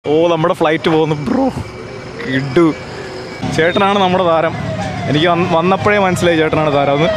ഓ നമ്മുടെ ഫ്ലൈറ്റ് പോകുന്നു ബ്രോ കിഡു ചേട്ടനാണ് നമ്മുടെ താരം എനിക്ക് വന്ന് വന്നപ്പോഴേ മനസ്സിലായി ചേട്ടനാണ് താരം ഒന്ന്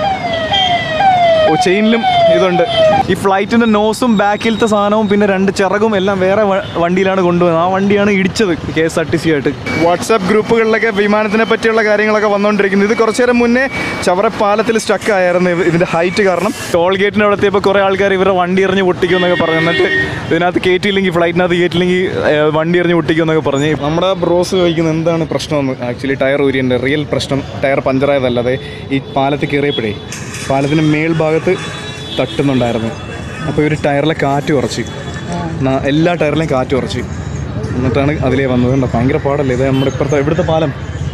ഓ ചെയിനിലും ഇതുണ്ട് ഈ ഫ്ലൈറ്റിൻ്റെ നോസും ബാക്കിലത്തെ സാധനവും പിന്നെ രണ്ട് ചിറകും എല്ലാം വേറെ വ- വണ്ടിയിലാണ് കൊണ്ടുപോകുന്നത് ആ വണ്ടിയാണ് ഇടിച്ചത് K S R T C ആയിട്ട് വാട്സാപ്പ് ഗ്രൂപ്പുകളിലൊക്കെ വിമാനത്തിനെ പറ്റിയുള്ള കാര്യങ്ങളൊക്കെ വന്നുകൊണ്ടിരിക്കുന്നത് ഇത് കുറച്ചു നേരം മുന്നേ ചവറ പാലത്തിൽ സ്റ്റക്ക് ആയിരുന്നു ഇവ- ഇതിൻ്റെ ഹൈറ്റ് കാരണം ടോൾ ഗേറ്റിൻ്റെ അവിടെ എത്തിയപ്പോൾ കുറേ ആൾക്കാർ ഇവരുടെ വണ്ടി എറിഞ്ഞ് പൊട്ടിക്കും എന്നൊക്കെ പറഞ്ഞു എന്നിട്ട് ഇതിനകത്ത് കയറ്റിയില്ലെങ്കിൽ ഫ്ലൈറ്റിനകത്ത് കയറ്റില്ലെങ്കിൽ ഏഹ്, വണ്ടി എറിഞ്ഞ് പൊട്ടിക്കും എന്നൊക്കെ പറഞ്ഞ് നമ്മുടെ ബ്രോസ് ചോദിക്കുന്നത് എന്താണ് പ്രശ്നമെന്ന് ആക്ച്വലി ടയർ ഊരിൻ്റെ റിയൽ പ്രശ്നം ടയർ പഞ്ചറായതല്ലാതെ ഈ പാലത്തിൽ കയറിയപ്പോഴേ പാലത്തിൻ്റെ മേൽഭാഗത്ത് തട്ടുന്നുണ്ടായിരുന്നു അപ്പോൾ ഇവർ ടയറിലെ കാറ്റ് കുറച്ച് ന- എല്ലാ ടയറിലെയും കാറ്റ് കുറച്ച് എന്നിട്ടാണ് അതിലേ വന്നത് കണ്ടോ ഭയങ്കര പാടല്ലേ ഇത് നമ്മുടെ ഇപ്പുറത്തെ ഇവിടുത്തെ പാലം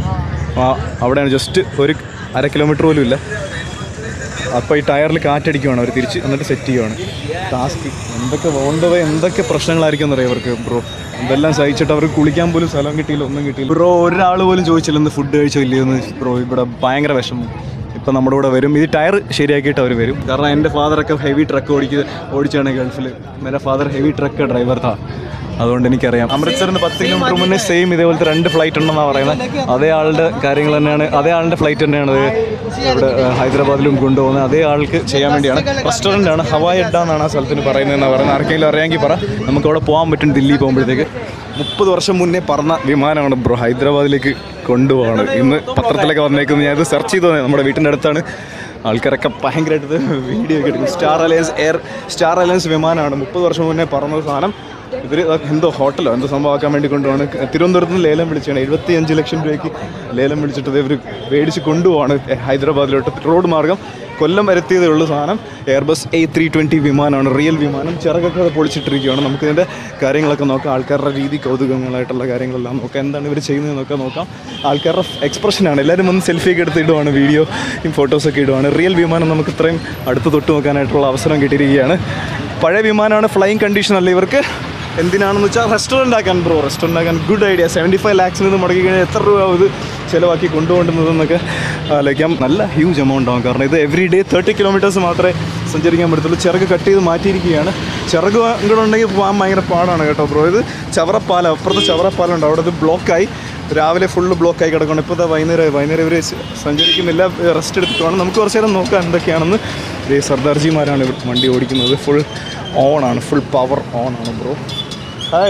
ആ അവിടെയാണ് ജസ്റ്റ് ഒരു അര കിലോമീറ്റർ പോലും ഇല്ല അപ്പോൾ ഈ ടയറിൽ കാറ്റടിക്കുവാണ് അവർ തിരിച്ച് എന്നിട്ട് സെറ്റ് ചെയ്യുവാണ് ടാസ്ക് എന്തൊക്കെ വേണ്ടത് എന്തൊക്കെ പ്രശ്നങ്ങളായിരിക്കും എന്നറിയാം അവർക്ക് ബ്രോ ഇതെല്ലാം സഹിച്ചിട്ട് അവർക്ക് കുളിക്കാൻ പോലും സ്ഥലം കിട്ടിയില്ല ഒന്നും കിട്ടിയില്ല ബ്രോ ഒരാൾ പോലും ചോദിച്ചില്ല ഇന്ന് ഫുഡ് കഴിച്ചോ ഇല്ലയോ എന്ന് ബ്രോ ഇവിടെ ഭയങ്കര വിഷമം ഇപ്പം നമ്മുടെ കൂടെ വരും ഇത് ടയർ ശരിയാക്കിയിട്ട് അവർ വരും കാരണം എൻ്റെ ഫാദറൊക്കെ ഹെവി ട്രക്ക് ഓടിക്കുക ഓടിച്ചാണ് ഗൾഫിൽ എൻ്റെ ഫാദർ ഹെവി ട്രക്ക് ഡ്രൈവർ താ അതുകൊണ്ട് എനിക്കറിയാം അമൃത്സറിൽ നിന്ന് പത്ത് കിലോമീറ്റർ മുന്നേ സെയിം ഇതേപോലത്തെ രണ്ട് ഫ്ലൈറ്റ് ഉണ്ടെന്നാണ് പറയുന്നത് അതേ ആളുടെ കാര്യങ്ങൾ തന്നെയാണ് അതേ ആളുടെ ഫ്ലൈറ്റ് തന്നെയാണ് ഇത് ഇവിടെ ഏഹ്, ഹൈദരാബാദിലും കൊണ്ടുപോകുന്നത് അതേ ആൾക്ക് ചെയ്യാൻ വേണ്ടിയാണ് റെസ്റ്റോറൻ്റ് ആണ് ഹവായ് അഡ്ഡ എന്നാണ് ആ സ്ഥലത്തിന് പറയുന്നതെന്നാണ് പറയുന്നത് ആർക്കെങ്കിലും അറിയാമെങ്കിൽ പറ നമുക്ക് അവിടെ പോകാൻ പറ്റും ദില്ലി പോകുമ്പോഴത്തേക്ക് മുപ്പത് വർഷം മുന്നേ പറന്ന വിമാനമാണ് ബ്രോ ഹൈദരാബാദിലേക്ക് കൊണ്ടുപോവാണ് ഇന്ന് പത്രത്തിലൊക്കെ വന്നേക്കുന്നത് ഞാനിത് സെർച്ച് ചെയ്തത് നമ്മുടെ വീട്ടിൻ്റെ അടുത്താണ് ആൾക്കാരൊക്കെ ഭയങ്കരമായിട്ട് വീഡിയോ ഒക്കെ എടുക്കും star alliance air star alliance വിമാനമാണ് മുപ്പത് വർഷം മുന്നേ പറന്ന സാധനം ഇവർ എന്തോ ഹോട്ടലോ എന്തോ സംഭവമാക്കാൻ വേണ്ടി കൊണ്ടുപോവാണ് തിരുവനന്തപുരത്ത് നിന്ന് ലേലം വിളിച്ചാണ് എഴുപത്തി അഞ്ച് ലക്ഷം രൂപയ്ക്ക് ലേലം വിളിച്ചിട്ട് ഇവർ മേടിച്ച് കൊണ്ടുപോവാണ് ഹൈദരാബാദിലോട്ട് റോഡ് മാർഗം കൊല്ലം വരുത്തിയതേ ഉള്ളൂ സാധനം എയർബസ് എ ത്രീ ട്വൻറ്റി വിമാനമാണ് റിയൽ വിമാനം ചിറകൊക്കെ അത് പൊളിച്ചിട്ടിരിക്കുകയാണ് നമുക്കിതിൻ്റെ കാര്യങ്ങളൊക്കെ നോക്കാം ആൾക്കാരുടെ രീതി കൗതുകങ്ങളായിട്ടുള്ള കാര്യങ്ങളെല്ലാം നോക്കാം എന്താണ് ഇവർ ചെയ്യുന്നതെന്നൊക്കെ നോക്കാം ആൾക്കാരുടെ എക്സ്പ്രഷനാണ് എല്ലാവരും വന്ന് സെൽഫിയൊക്കെ എടുത്ത് ഇടുവാണ് വീഡിയോ ഫോട്ടോസൊക്കെ ഇടുവാണ് റിയൽ വിമാനം നമുക്ക് ഇത്രയും അടുത്ത് തൊട്ട് നോക്കാനായിട്ടുള്ള അവസരം കിട്ടിയിരിക്കുകയാണ് പഴയ വിമാനമാണ് ഫ്ലൈയിങ് കണ്ടീഷൻ അല്ല ഇവർക്ക് എന്തിനാണെന്ന് വെച്ചാൽ റെസ്റ്റോറൻ്റ് ആക്കാൻ ബ്രോ റെസ്റ്റോറൻ്റ് ആക്കാൻ ഗുഡ് ഐഡിയ സെവൻറ്റി ഫൈവ് ലാക്സിന് ഇത് മുടക്കി കഴിഞ്ഞാൽ എത്ര രൂപ ഇത് ചിലവാക്കി കൊണ്ടുപോകേണ്ടുന്നതെന്നൊക്കെ ആലോചിക്കാം നല്ല ഹ്യൂജ് എമൗണ്ട് ആവും കാരണം ഇത് എവറി ഡേ തേർട്ടി കിലോമീറ്റേഴ്സ് മാത്രമേ സഞ്ചരിക്കാൻ പറ്റത്തുള്ളൂ ചിറക് കട്ട് ചെയ്ത് മാറ്റിയിരിക്കുകയാണ് ചിറക് കൂടെ ഉണ്ടെങ്കിൽ പോകാൻ ഭയങ്കര പാടാണ് കേട്ടോ ബ്രോ ഇത് ചവറപ്പാലം അപ്പുറത്ത് ചവറപ്പാലം ഉണ്ട് അവിടെ ഇത് ബ്ലോക്കായി രാവിലെ ഫുള്ള് ബ്ലോക്കായി കിടക്കണം ഇപ്പോൾ ഇതാ വൈകുന്നേരം വൈകുന്നേരം ഇവർ സഞ്ചരിക്കുന്നില്ല റെസ്റ്റ് എടുത്തിട്ട് വേണം നമുക്ക് കുറച്ച് നേരം നോക്കാം എന്തൊക്കെയാണെന്ന് ഈ സർദാർജിമാരാണ് ഇവർ വണ്ടി ഓടിക്കുന്നത് ഫുൾ ഓണാണ് ഫുൾ പവർ ഓണാണ് ബ്രോ ഹായ്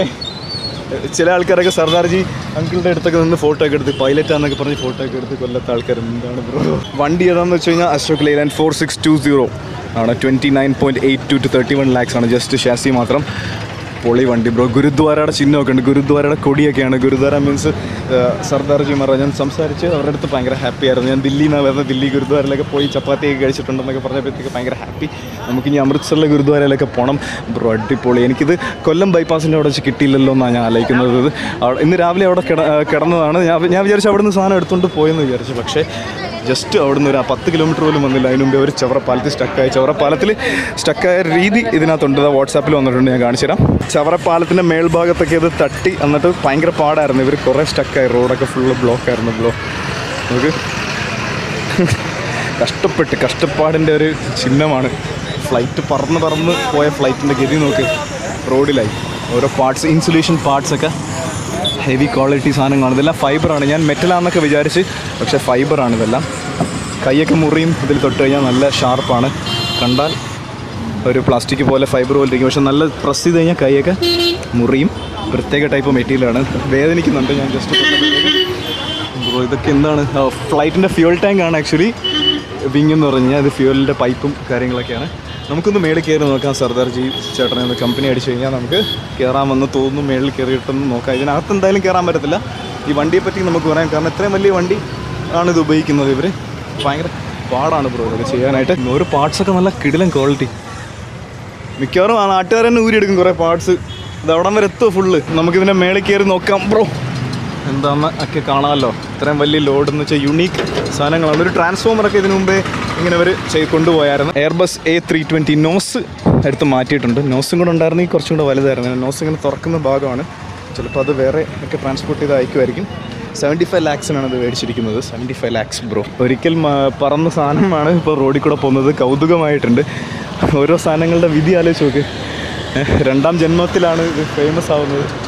ചില ആൾക്കാരൊക്കെ സർദാർജി അങ്കിളുടെ അടുത്തൊക്കെ നിന്ന് ഫോട്ടോ ഒക്കെ എടുത്ത് പൈലറ്റ് ആണെന്നൊക്കെ പറഞ്ഞ് ഫോട്ടോ ഒക്കെ എടുത്ത് കൊല്ലത്തെ ആൾക്കാർ എന്താണ് ബ്രോ വണ്ടി ഏതാണെന്ന് വെച്ച് കഴിഞ്ഞാൽ Ashok Leyland four six two zero ആണ് twenty nine point eight two two thirty one lakhs ആണ് ജസ്റ്റ് ഷാസി മാത്രം പൊളി വണ്ടി ബ്രോ ഗുരുദ്വാരയുടെ ചിഹ്നമൊക്കെ ഉണ്ട് ഗുരുദ്വാരയുടെ കൊടിയൊക്കെയാണ് ഗുരുദ്വാര മീൻസ് സർദാർജി മഹാരാജ് ഞാൻ സംസാരിച്ച് അവരുടെ അടുത്ത് ഭയങ്കര ഹാപ്പി ആയിരുന്നു ഞാൻ ദില്ലിയിൽ നിന്നാണ് വരുന്നത് ദില്ലി ഗുരുദ്വാരയിലൊക്കെ പോയി ചപ്പാത്തിയൊക്കെ കഴിച്ചിട്ടുണ്ടെന്നൊക്കെ പറഞ്ഞപ്പോഴത്തേക്ക് ഭയങ്കര ഹാപ്പി നമുക്കിനി അമൃത്സറിലെ ഗുരുദ്വാരയിലൊക്കെ പോകണം ബ്രോ അടിപൊളി എനിക്കിത് കൊല്ലം ബൈപ്പാസിൻ്റെ അവിടെ വെച്ച് കിട്ടിയില്ലല്ലോ എന്നാണ് ഞാൻ ആലോചിക്കുന്നത് ഇത് അവിടെ ഇന്ന് രാവിലെ അവിടെ കിട കിടന്നതാണ് ഞാൻ ഞാൻ വിചാരിച്ചു അവിടെ നിന്ന് സാധനം എടുത്തുകൊണ്ട് പോയെന്ന് വിചാരിച്ചു പക്ഷേ ജസ്റ്റ് അവിടുന്ന് ഒരു പത്ത് കിലോമീറ്റർ പോലും വന്നില്ല അതിന് മുമ്പേ ഒരു ചവറപ്പാലത്തിൽ സ്റ്റക്കായി ചവറപ്പാലത്തിൽ സ്റ്റക്കായ രീതി ഇതിനകത്തുണ്ട് വാട്സാപ്പിൽ വന്നിട്ടുണ്ട് ഞാൻ കാണിച്ചു തരാം ചവറപ്പാലത്തിൻ്റെ മേൽഭാഗത്തൊക്കെ ഇത് തട്ടി എന്നിട്ട് ഭയങ്കര പാടായിരുന്നു ഇവർ കുറേ സ്റ്റക്കായി റോഡൊക്കെ ഫുള്ള് ബ്ലോക്ക് ആയിരുന്നു ബ്ലോ നമുക്ക് കഷ്ടപ്പെട്ട് കഷ്ടപ്പാടിൻ്റെ ഒരു ചിഹ്നമാണ് ഫ്ലൈറ്റ് പറന്ന് പറന്ന് പോയ ഫ്ലൈറ്റിൻ്റെ ഗതി നോക്ക് റോഡിലായി ഓരോ പാർട്സ് ഇൻസുലേഷൻ പാർട്സൊക്കെ ഹെവി ക്വാളിറ്റി സാധനങ്ങളാണ് ഇതെല്ലാം ഫൈബറാണ് ഞാൻ മെറ്റലാന്നൊക്കെ വിചാരിച്ച് പക്ഷേ ഫൈബറാണ് ഇതെല്ലാം കൈയൊക്കെ മുറിയും ഇതിൽ തൊട്ട് കഴിഞ്ഞാൽ നല്ല ഷാർപ്പാണ് കണ്ടാൽ ഒരു പ്ലാസ്റ്റിക് പോലെ ഫൈബർ പോലെ ഇരിക്കും പക്ഷെ നല്ല പ്രസ് ചെയ്ത് കഴിഞ്ഞാൽ കൈയൊക്കെ മുറിയും പ്രത്യേക ടൈപ്പ് മെറ്റീരിയലാണ് വേദനിക്കുന്നുണ്ട് ഞാൻ ജസ്റ്റ് ബ്രോ ഇതൊക്കെ എന്താണ് ഫ്ലൈറ്റിൻ്റെ ഫ്യൂൽ ടാങ്ക് ആണ് ആക്ച്വലി വിങ് എന്ന് പറഞ്ഞാൽ ഇത് ഫ്യൂവലിൻ്റെ പൈപ്പും കാര്യങ്ങളൊക്കെയാണ് നമുക്കൊന്ന് മേളിൽ കയറി നോക്കാം സർദാർജി ചേട്ടനെ ഒന്ന് കമ്പനി അടിച്ചു കഴിഞ്ഞാൽ നമുക്ക് കയറാമെന്ന് തോന്നുന്നു മേളിൽ കയറിയിട്ടൊന്ന് നോക്കാം ഇതിനകത്ത് എന്തായാലും കയറാൻ പറ്റത്തില്ല ഈ വണ്ടിയെ പറ്റി നമുക്ക് പറയാം കാരണം ഇത്രയും വലിയ വണ്ടി ആണ് ഇത് ഉപയോഗിക്കുന്നത് ഇവർ ഭയങ്കര പാടാണ് ബ്രോ ഇതൊക്കെ ചെയ്യാനായിട്ട് ഓരോ പാർട്സൊക്കെ നല്ല കിടിലൻ ക്വാളിറ്റി മിക്കവാറും ആ നാട്ടുകാർ തന്നെ ഊരിയെടുക്കും കുറേ പാർട്സ് ഇത് അവിടം വരെ എത്തുമോ ഫുള്ള് നമുക്കിതിൻ്റെ മേളിൽ കയറി നോക്കാം ബ്രോ എന്താണെന്ന് ഒക്കെ കാണാമല്ലോ ഇത്രയും വലിയ ലോഡ് എന്ന് വെച്ചാൽ യുണീക്ക് സാധനങ്ങളാണ് ഒരു ട്രാൻസ്ഫോമറൊക്കെ ഇതിനു മുമ്പേ ഇങ്ങനെ അവർ ചെയ്ത് കൊണ്ടുപോയായിരുന്നു Airbus A three twenty nose എടുത്ത് മാറ്റിയിട്ടുണ്ട് നോസും കൂടെ ഉണ്ടായിരുന്നെങ്കിൽ കുറച്ചും കൂടെ വലുതായിരുന്നു നോസ് ഇങ്ങനെ തുറക്കുന്ന ഭാഗമാണ് ചിലപ്പോൾ അത് വേറെ ഒക്കെ ട്രാൻസ്പോർട്ട് ചെയ്ത് അയക്കുമായിരിക്കും സെവൻറ്റി ഫൈവ് ലാക്സിനാണ് ഇത് മേടിച്ചിരിക്കുന്നത് സെവൻറ്റി ഫൈവ് ലാക്സ് ബ്രോ ഒരിക്കൽ മ- പറന്ന സാധനമാണ് ഇപ്പോൾ റോഡിൽ കൂടെ പോകുന്നത് കൗതുകമായിട്ടുണ്ട് ഓരോ സാധനങ്ങളുടെ വിധി ആലോചിച്ച് നോക്ക് ഏഹ് രണ്ടാം ജന്മത്തിലാണ് ഇത് ഫേമസ് ആവുന്നത്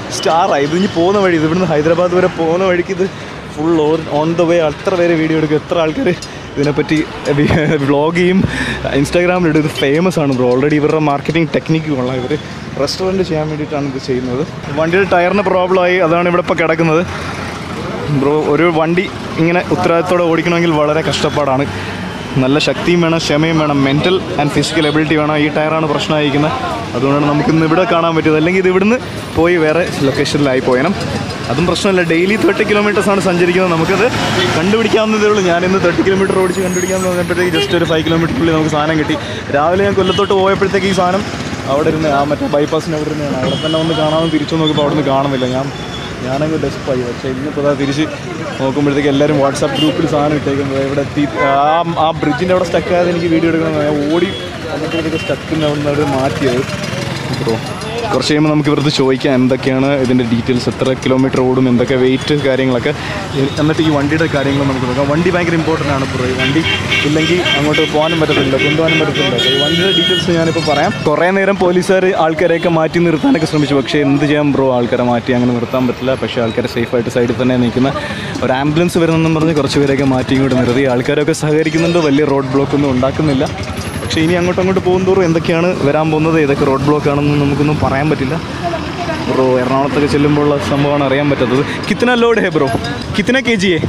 സ്റ്റാറായി ഇത് ഇനി പോകുന്ന വഴി ഇത് ഇവിടുന്ന് ഹൈദരാബാദ് വരെ പോകുന്ന വഴിക്ക് ഇത് ഫുൾ ഓൺ ദ വേ അത്ര പേര് വീഡിയോ എടുക്കും എത്ര ആൾക്കാർ ഇതിനെപ്പറ്റി വ്ളോഗ് ചെയ്യും ഇൻസ്റ്റാഗ്രാമിൽ ഇടും ഇത് ഫേമസ് ആണ് ബ്രോ ഓൾറെഡി ഇവരുടെ മാർക്കറ്റിംഗ് ടെക്നിക്ക് കൊള്ളാം ഇവർ റെസ്റ്റോറൻറ്റ് ചെയ്യാൻ വേണ്ടിയിട്ടാണ് ഇത് ചെയ്യുന്നത് വണ്ടിയുടെ ടയറിന് പ്രോബ്ലം ആയി അതാണ് ഇവിടെ ഇപ്പോൾ കിടക്കുന്നത് ബ്രോ ഒരു വണ്ടി ഇങ്ങനെ ഉത്തരവാദിത്തോടെ ഓടിക്കണമെങ്കിൽ വളരെ കഷ്ടപ്പാടാണ് നല്ല ശക്തിയും വേണം ക്ഷമയും വേണം മെൻറ്റൽ ആൻഡ് ഫിസിക്കൽ എബിലിറ്റി വേണം ഈ ടയറാണ് പ്രശ്നമായിരിക്കുന്നത് അതുകൊണ്ടാണ് നമുക്ക് ഇന്ന് ഇവിടെ കാണാൻ പറ്റിയത് അല്ലെങ്കിൽ ഇത് ഇവിടുന്ന് പോയി വേറെ ലൊക്കേഷനിലായി പോയണം അതും പ്രശ്നമല്ല ഡെയിലി തേർട്ടി കിലോമീറ്റേഴ്സാണ് സഞ്ചരിക്കുന്നത് നമുക്കത് കണ്ടുപിടിക്കാവുന്നതേ ഉള്ളൂ ഞാൻ ഇന്ന് തേർട്ടി കിലോമീറ്റർ ഓടിച്ച് കണ്ടുപിടിക്കാൻ പറഞ്ഞപ്പോഴത്തേക്ക് ജസ്റ്റ് ഒരു ഫൈവ് കിലോമീറ്ററിനുള്ളിൽ നമുക്ക് സാധനം കിട്ടി രാവിലെ ഞാൻ കൊല്ലത്തോട്ട് പോയപ്പോഴത്തേക്ക് ഈ സാധനം അവിടെ ഇരുന്ന് ആ മറ്റേ ബൈപ്പാസിന് അവിടെ ഇരുന്നാണ് അവിടെ തന്നെ ഒന്ന് കാണാമെന്ന് തിരിച്ചു നോക്കിയപ്പോൾ അവിടെ നിന്ന് കാണുന്നില്ല ഞാൻ ഞാനങ്ങ് ഡെസ്പായി പക്ഷേ ഇന്നിപ്പോൾ അതാ തിരിച്ച് നോക്കുമ്പോഴത്തേക്ക് എല്ലാവരും വാട്സാപ്പ് ഗ്രൂപ്പിൽ സാധനം ഇട്ടേക്കുന്നത് ഇവിടെ എത്തി ആ ആ ബ്രിഡ്ജിൻ്റെ അവിടെ സ്റ്റക്ക് ആയത് എനിക്ക് വീഡിയോ എടുക്കണം ഞാൻ ഓടി വന്നപ്പോഴത്തേക്ക് സ്റ്റക്കിന് അവിടെ നിന്ന് അവിടെ മാറ്റിയത് ബ്രോ കുറച്ച് കഴിയുമ്പോൾ നമുക്ക് ഇവിടുത്തെ ചോദിക്കാം എന്തൊക്കെയാണ് ഇതിൻ്റെ ഡീറ്റെയിൽസ് എത്ര കിലോമീറ്റർ ഓടും എന്തൊക്കെ വെയിറ്റ് കാര്യങ്ങളൊക്കെ എ- എന്നിട്ട് ഈ വണ്ടിയുടെ കാര്യങ്ങൾ നമുക്ക് നോക്കാം വണ്ടി ഭയങ്കര ഇമ്പോർട്ടൻ്റ് ആണ് ബ്രോ ഈ വണ്ടി ഇല്ലെങ്കിൽ അങ്ങോട്ട് പോകാനും പറ്റത്തില്ല കൊണ്ടുപോകാനും പറ്റത്തില്ല അപ്പോൾ ഈ വണ്ടിയുടെ ഡീറ്റെയിൽസ് ഞാനിപ്പോൾ പറയാം കുറേ നേരം പോലീസുകാർ ആൾക്കാരെയൊക്കെ മാറ്റി നിർത്താനൊക്കെ ശ്രമിച്ചു പക്ഷേ എന്ത് ചെയ്യാൻ ബ്രോ ആൾക്കാരെ മാറ്റി അങ്ങനെ നിർത്താൻ പറ്റില്ല പക്ഷേ ആൾക്കാരെ സേഫായിട്ട് സൈഡിൽ തന്നെ നിൽക്കുന്ന ഒരു ആംബുലൻസ് വരുന്നെന്നും പറഞ്ഞ് കുറച്ച് പേരെയൊക്കെ മാറ്റി ഇങ്ങോട്ട് നിർത്തി ആൾക്കാരൊക്കെ സഹകരിക്കുന്നുണ്ട് വലിയ റോഡ് ബ്ലോക്ക് ഒന്നും ഉണ്ടാക്കുന്നില്ല പക്ഷേ ഇനി അങ്ങോട്ട് അങ്ങോട്ട് പോകും തോറും എന്തൊക്കെയാണ് വരാൻ പോകുന്നത് ഏതൊക്കെ റോഡ് ബ്ലോക്ക് ആണെന്ന് നമുക്കൊന്നും പറയാൻ പറ്റില്ല ബ്രോ എറണാകുളത്തൊക്കെ ചെല്ലുമ്പോഴുള്ള സംഭവമാണ് അറിയാൻ പറ്റാത്തത് കിത്തന ലോഡ് ഹേ ബ്രോ കിത്തന K G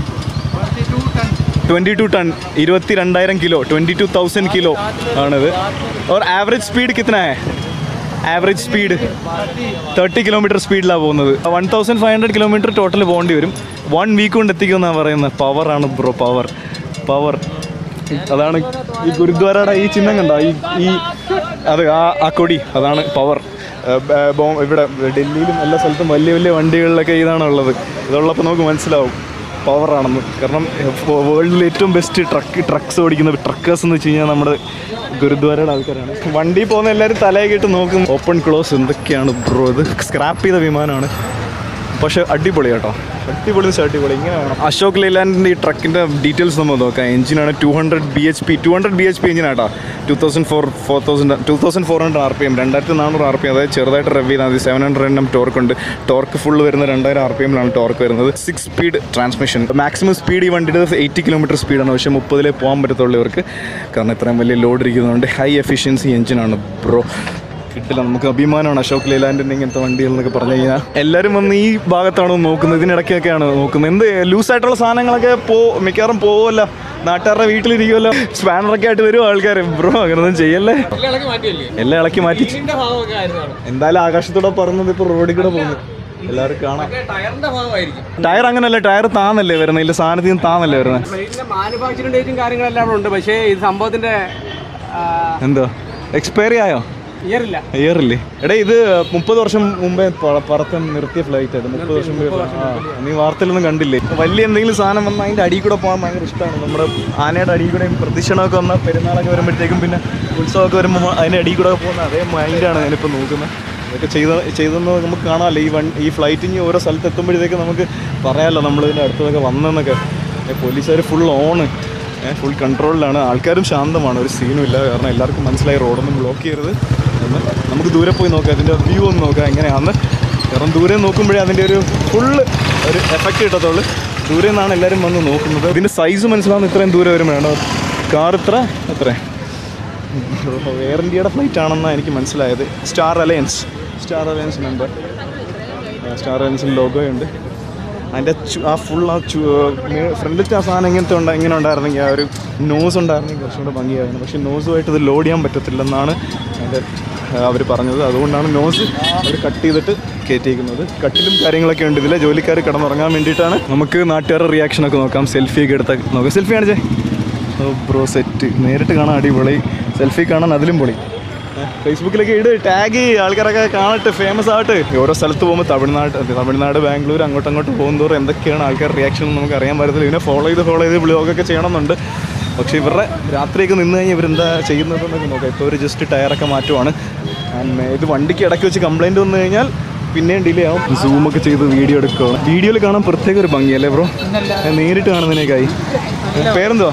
twenty two ton ഇരുപത്തി രണ്ടായിരം കിലോ ട്വൻറ്റി ടു തൗസൻഡ് കിലോ ആണിത് और ആവറേജ് സ്പീഡ് കിത്തന ഹേ ആവറേജ് സ്പീഡ് തേർട്ടി കിലോമീറ്റർ സ്പീഡിലാണ് പോകുന്നത് one thousand five hundred kilometre total പോകേണ്ടി വരും വൺ വീക്ക് കൊണ്ട് എത്തിക്കുമെന്നാണ് പറയുന്നത് പവറാണ് ബ്രോ പവർ പവർ അതാണ് ഈ ഗുരുദ്വാരയുടെ ഈ ചിഹ്നം കണ്ടോ ഈ ഈ അത് ആ ആ കൊടി അതാണ് പവർ ഇവിടെ ഡൽഹിയിലും എല്ലാ സ്ഥലത്തും വലിയ വലിയ വണ്ടികളിലൊക്കെ ഇതാണ് ഉള്ളത് ഇതുള്ളപ്പോൾ നമുക്ക് മനസ്സിലാവും പവറാണെന്ന് കാരണം വേൾഡിൽ ഏറ്റവും ബെസ്റ്റ് ട്രക്ക് ട്രക്സ് ഓടിക്കുന്ന ട്രക്കേഴ്സ് എന്ന് വെച്ച് കഴിഞ്ഞാൽ നമ്മുടെ ഗുരുദ്വാരയുടെ ആൾക്കാരാണ് വണ്ടി പോകുന്ന എല്ലാവരും തലയൊക്കെ ഇട്ട് നോക്കും ഓപ്പൺ ക്ലോസ് എന്തൊക്കെയാണ് ബ്രോ ഇത് സ്ക്രാപ്പ് ചെയ്ത വിമാനമാണ് പക്ഷേ അടിപൊളി കേട്ടോ അടിപൊളി എന്ന് വെച്ചാൽ അടിപൊളി ഇങ്ങനെ വേണം അശോക് ലൈലാൻഡിൻ്റെ ഈ ട്രക്കിൻ്റെ ഡീറ്റെയിൽസ് നമ്മൾ നോക്കാം എഞ്ചിനാണ് two hundred B H P two hundred B H P എഞ്ചിനാട്ടോ two thousand four four thousand two thousand four hundred R P M രണ്ടായിരത്തി നാനൂറ് ആർ പി എം അതായത് ചെറുതായിട്ട് റെവ് ചെയ്താൽ മതി സെവൻ ഹൺഡ്രഡ് എണ്ണം ടോർക്ക് ഉണ്ട് ടോർക്ക് ഫുൾ വരുന്ന രണ്ടായിരം ആർ പി എമ്മിലാണ് ടോർക്ക് വരുന്നത് six speed transmission maximum speed ഈ വണ്ടിയുടെ എയ്റ്റി കിലോമീറ്റർ സ്പീഡാണ് പക്ഷേ മുപ്പതിലേ പോകാൻ പറ്റത്തുള്ളൂ ഇവർക്ക് കാരണം ഇത്രയും വലിയ ലോഡ് ഇരിക്കുന്നതുകൊണ്ട് ഹൈ എഫിഷ്യൻസി എഞ്ചിനാണ് ബ്രോ കിട്ടില്ല നമുക്ക് അഭിമാനമാണ് അശോക് ലൈലാൻഡിൻ്റെ ഇങ്ങനത്തെ വണ്ടികൾ എന്നൊക്കെ പറഞ്ഞു കഴിഞ്ഞാൽ എല്ലാവരും വന്ന് ഈ ഭാഗത്താണ് നോക്കുന്നത് ഇതിനിടയ്ക്കൊക്കെയാണ് നോക്കുന്നത് എന്ത് ലൂസായിട്ടുള്ള സാധനങ്ങളൊക്കെ പോ മിക്കവാറും പോവുമല്ലോ നാട്ടുകാരുടെ വീട്ടിലിരിക്കുമല്ലോ സ്പാനറൊക്കെ ആയിട്ട് വരും ആൾക്കാർ ബ്രോ അങ്ങനൊന്നും ചെയ്യല്ലേ ഇളക്കി മാറ്റിയല്ലേ എല്ലാം ഇളക്കി മാറ്റി ഇതിന്റെ ഭാഗമൊക്കെ ആയിരുന്നാണ് എന്തായാലും ആകാശത്തൂടെ പറന്നത് ഇപ്പോൾ റോഡിൽ കൂടെ പോകുന്നു എല്ലാവരും കാണാം മറ്റേ ടയറിന്റെ ഭാഗമായിരിക്കും ടയർ അങ്ങനല്ല ടയർ താന്നല്ലേ വരുന്നത് ഇല്ല സാധനത്തിൽ നിന്ന് താന്നല്ലേ വരുന്നത് ട്രെയിനിന്റെ മാനുഫാക്ചറിംഗ് ഡേറ്റും കാര്യങ്ങളെല്ലാം അവിടെ ഉണ്ട് പക്ഷേ ഇത് സംഭവത്തിന്റെ എന്തോ എക്സ്പയറി ആയോ ഇയർ ഇല്ല ഇയറില്ലേ എടാ ഇത് മുപ്പത് വർഷം മുമ്പേ പ- പറത്തൻ നിർത്തിയ ഫ്ലൈറ്റ് ആയിരുന്നു മുപ്പത് വർഷം മുമ്പേ ആ, നീ വാർത്തയിലൊന്നും കണ്ടില്ലേ വലിയ എന്തെങ്കിലും സാധനം വന്നാൽ അതിൻ്റെ അടിയിൽ കൂടെ പോകാൻ ഭയങ്കര ഇഷ്ടമാണ് നമ്മുടെ ആനയുടെ അടിയിൽ കൂടെ പ്രദക്ഷിണമൊക്കെ വന്നാൽ പെരുന്നാളൊക്കെ വരുമ്പോഴത്തേക്കും പിന്നെ ഉത്സവമൊക്കെ വരുമ്പോൾ അതിൻ്റെ അടിയിൽ കൂടെ പോകുന്ന അതേ മൈൻഡാണ് ഞാനിപ്പോൾ നോക്കുന്നത് ഇതൊക്കെ ചെയ്ത ചെയ്തെന്ന് നമുക്ക് കാണാമല്ലോ ഈ വൺ ഈ ഫ്ലൈറ്റ് ഇനി ഓരോ സ്ഥലത്ത് എത്തുമ്പോഴത്തേക്ക് നമുക്ക് പറയാമല്ലോ നമ്മളിതിൻ്റെ അടുത്തതൊക്കെ വന്നെന്നൊക്കെ പോലീസുകാർ ഫുൾ ഓണ് ഫുൾ കൺട്രോളിലാണ് ആൾക്കാരും ശാന്തമാണ് ഒരു സീനും ഇല്ല കാരണം എല്ലാവർക്കും മനസ്സിലായി റോഡൊന്നും ബ്ലോക്ക് ചെയ്യരുത് എന്ന് നമുക്ക് ദൂരെ പോയി നോക്കാം അതിൻ്റെ വ്യൂ ഒന്ന് നോക്കാം എങ്ങനെയാണെന്ന് കാരണം ദൂരെ നോക്കുമ്പോഴേ അതിൻ്റെ ഒരു ഫുള്ള് ഒരു എഫക്റ്റ് കിട്ടത്തുള്ളൂ ദൂരെ നിന്നാണ് എല്ലാവരും വന്ന് നോക്കുന്നത് ഇതിൻ്റെ സൈസ് മനസ്സിലാവുന്ന ഇത്രയും ദൂരെ വരുമ്പോഴാണ് കാർ ഇത്ര എത്ര എയർ ഇന്ത്യയുടെ ഫ്ലൈറ്റ് ആണെന്നാണ് എനിക്ക് മനസ്സിലായത് star alliance star alliance number star അലയൻസിൻ്റെ ലോഗോയുണ്ട് അതിൻ്റെ ചു- ആ ഫുൾ ആ ഫ്രണ്ടിലത്തെ ആ സാധനം ഇങ്ങനത്തെ ഉണ്ട് ഇങ്ങനെ ഉണ്ടായിരുന്നെങ്കിൽ ആ ഒരു നോസ് ഉണ്ടായിരുന്നെങ്കിൽ കുറച്ചും കൂടെ ഭംഗിയായിരുന്നു പക്ഷേ നോസുമായിട്ട് ഇത് ലോഡ് ചെയ്യാൻ പറ്റത്തില്ലെന്നാണ് അതിൻ്റെ അവർ പറഞ്ഞത് അതുകൊണ്ടാണ് നോസ് അവർ കട്ട് ചെയ്തിട്ട് കയറ്റിയിരിക്കുന്നത് കട്ടിലും കാര്യങ്ങളൊക്കെ ഉണ്ട് ഇതിലെ ജോലിക്കാർ കിടന്നുറങ്ങാൻ വേണ്ടിയിട്ടാണ് നമുക്ക് നാട്ടുകാരുടെ റിയാക്ഷനൊക്കെ നോക്കാം സെൽഫിയൊക്കെ എടുത്ത നോക്കാം സെൽഫി കാണിച്ചേ ഓ ബ്രോ സെറ്റ് നേരിട്ട് കാണാൻ അടിപൊളി സെൽഫി കാണാൻ അതിലും പൊളി ഫേസ്ബുക്കിലൊക്കെ ഇട് ടാഗ് ചെയ്യ് ആൾക്കാരൊക്കെ കാണട്ടെ ഫേമസ് ആവട്ടെ ഓരോ സ്ഥലത്ത് പോകുമ്പോൾ തമിഴ്നാട് തമിഴ്നാട് ബാംഗ്ലൂർ അങ്ങോട്ടും അങ്ങോട്ട് പോകുന്നതോറും എന്തൊക്കെയാണ് ആൾക്കാർ റിയാക്ഷൻ നമുക്ക് അറിയാൻ പറ്റത്തില്ല ഇതിനെ ഫോളോ ചെയ്ത് ഫോളോ ചെയ്ത് ബ്ലോഗൊക്കെ ചെയ്യണമെന്നുണ്ട് പക്ഷേ ഇവരുടെ രാത്രിയൊക്കെ നിന്ന് കഴിഞ്ഞാൽ ഇവരെന്താ ചെയ്യുന്നതെന്നൊക്കെ നോക്കാം ഇപ്പോൾ ഒരു ജസ്റ്റ് ടയറൊക്കെ മാറ്റുവാണ് ആൻഡ് ഇത് വണ്ടിക്ക് ഇടയ്ക്ക് വെച്ച് കംപ്ലൈൻറ്റ് വന്നു കഴിഞ്ഞാൽ പിന്നെയും ഡിലേ ആവും സൂമൊക്കെ ചെയ്ത് വീഡിയോ എടുക്കുകയാണ് വീഡിയോയിൽ കാണാൻ പ്രത്യേക ഒരു ഭംഗിയല്ലേ ബ്രോ നേരിട്ട് കാണുന്നതിനേക്കായി പേരെന്തുവാ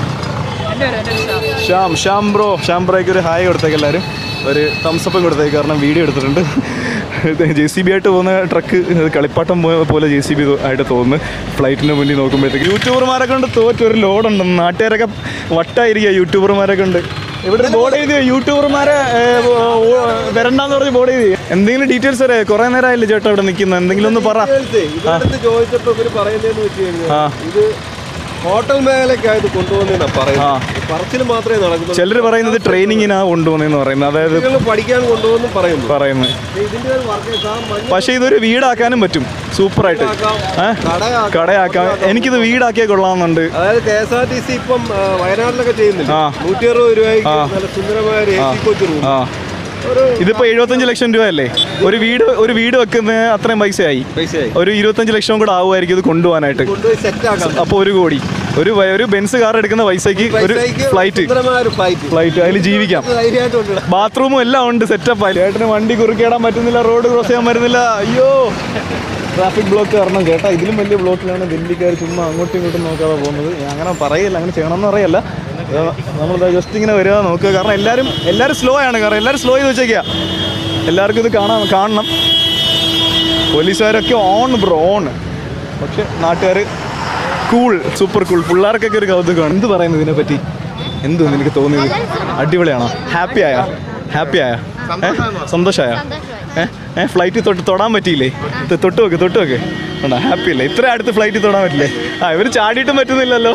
ശ്യാം ശ്യാം ബ്രോ ശ്യാം ബ്രോയ്ക്ക് ഒരു ഹായ് കൊടുത്തേക്ക് എല്ലാവരും ഒരു തംസപ്പും കൊടുത്തേക്ക് കാരണം വീഡിയോ എടുത്തിട്ടുണ്ട് ജെ സി ബി ആയിട്ട് പോകുന്ന ട്രക്ക് കളിപ്പാട്ടം പോ- പോലെ ജെ സി ബി ആയിട്ട് തോന്നുന്നു ഫ്ലൈറ്റിന് മുന്നിൽ നോക്കുമ്പോഴത്തേക്ക് യൂട്യൂബർമാരെ കൊണ്ട് തോറ്റ് ഒരു ലോഡുണ്ട് നാട്ടുകാരൊക്കെ വട്ടായിരിക്കുക യൂട്യൂബർമാരെ കൊണ്ട് ഇവിടെ ബോർഡ് എഴുതിയോ യൂട്യൂബർമാരെ ഏ, ഓ, ഓ, വരണ്ടാന്ന് പറഞ്ഞ് ബോർഡ് എഴുതി എന്തെങ്കിലും ഡീറ്റെയിൽസ് അറിയാം കുറേ നേരമായില്ലേ ചേട്ടാ ഇവിടെ നിൽക്കുന്നത് എന്തെങ്കിലും ഒന്ന് പറ ഇവരടുത്ത് ചോദിച്ചപ്പോ ഇവര് പറയുന്നതെന്ന് വെച്ച് കഴിഞ്ഞാൽ ആ ഇത് ഹോട്ടൽ മേഖലക്കായത് കൊണ്ടുവന്നാ പറയുന്നത് പറച്ചിൽ മാത്രമേ നടക്കുന്നുള്ളൂ ചിലർ പറയുന്നത് ട്രെയിനിങ്ങിനാ കൊണ്ടുപോകുന്നതെന്ന് പറയുന്നത് അതായത് കുട്ടികൾ പഠിക്കാൻ കൊണ്ടുവന്നും പറയുന്നു പറയുന്നത് ഇതിന്റെ ഒരു വർക്ക് മഞ്ഞ പക്ഷേ ഇതൊരു വീടാക്കാനും പറ്റും സൂപ്പറായിട്ട് ഏ കടയാക്കാം കടയാക്കാം എനിക്കിത് വീടാക്കിയാൽ കൊള്ളാമെന്നുണ്ട് അതായത് K S R T C ഇപ്പം ആ, വയനാട്ടിലൊക്കെ ചെയ്യുന്നില്ല ആ. നൂറ്റി അറുപത് രൂപയ്ക്ക് നല്ല സുന്ദരമായ ഒരു എ സി കോച്ച് റൂം ആ ഒരു ഇതിപ്പോ എഴുപത്തഞ്ച് ലക്ഷം രൂപയല്ലേ ഒരു വീട് ഒരു വീട് വെക്കുന്ന അത്രയും പൈസയായി പൈസയായി ഒരു ഇരുപത്തഞ്ച് ലക്ഷം കൂടെ ആവുമായിരിക്കും ഇത് കൊണ്ടുപോകാനായിട്ട് കൊണ്ടുപോയി സെറ്റ് ആക്കാം അപ്പോൾ ഒരു കോടി ഒരു വ- ഒരു ബെൻസ് കാർ എടുക്കുന്ന പൈസയ്ക്ക് ഒരു പൈസയ്ക്ക് ഫ്ലൈറ്റ് സുന്ദരമായ ഒരു ഫ്ലൈറ്റ് ഫ്ലൈറ്റ് അതിൽ ജീവിക്കാം ധൈര്യമായിട്ട് കൊണ്ടുവിടാം ബാത്റൂമും എല്ലാം ഉണ്ട് സെറ്റപ്പ് ആയി ചേട്ടന് വണ്ടി കുറുക്കിയിടാൻ പറ്റുന്നില്ല റോഡ് ക്രോസ് ചെയ്യാൻ പറ്റുന്നില്ല അയ്യോ ട്രാഫിക് ബ്ലോക്ക് കാരണം ചേട്ടാ ഇതിലും വലിയ ബ്ലോക്കിലാണ് ദില്ലിക്കാർ ചുമ്മാ അങ്ങോട്ടും ഇങ്ങോട്ടും നോക്കാതെ പോകുന്നത് ഞാൻ അങ്ങനെ പറയില്ല അങ്ങനെ ചെയ്യണമെന്ന് പറയല്ല നമ്മൾ ജസ്റ്റ് ഇങ്ങനെ വരിക നോക്കുക കാരണം എല്ലാവരും എല്ലാവരും സ്ലോ ആണ് കാരണം എല്ലാവരും സ്ലോ ചെയ്ത് വെച്ചേക്കുക എല്ലാവർക്കും ഇത് കാണാൻ കാണണം പോലീസുകാരൊക്കെ ഓൺ ബ്രോ ഓൺ പക്ഷെ നാട്ടുകാർ കൂൾ സൂപ്പർ കൂൾ പിള്ളേർക്കൊക്കെ ഒരു കൗതുകമാണ് എന്ത് പറയുന്നത് ഇതിനെപ്പറ്റി എന്തു നിനക്ക് തോന്നിയത് അടിപൊളിയാണോ ഹാപ്പി ആയ ഹാപ്പി ആയ സന്തോഷമായ ഏ ഫ്ലൈറ്റ് തൊട്ട് തൊടാൻ പറ്റിയില്ലേ ഇത് തൊട്ട് വെക്ക് തൊട്ട് വെക്ക് ഉണ്ടോ ഹാപ്പി അല്ലേ ഇത്ര അടുത്ത് ഫ്ലൈറ്റിൽ തൊടാൻ പറ്റില്ലേ ആ ഇവർ ചാടിയിട്ടും പറ്റുന്നില്ലല്ലോ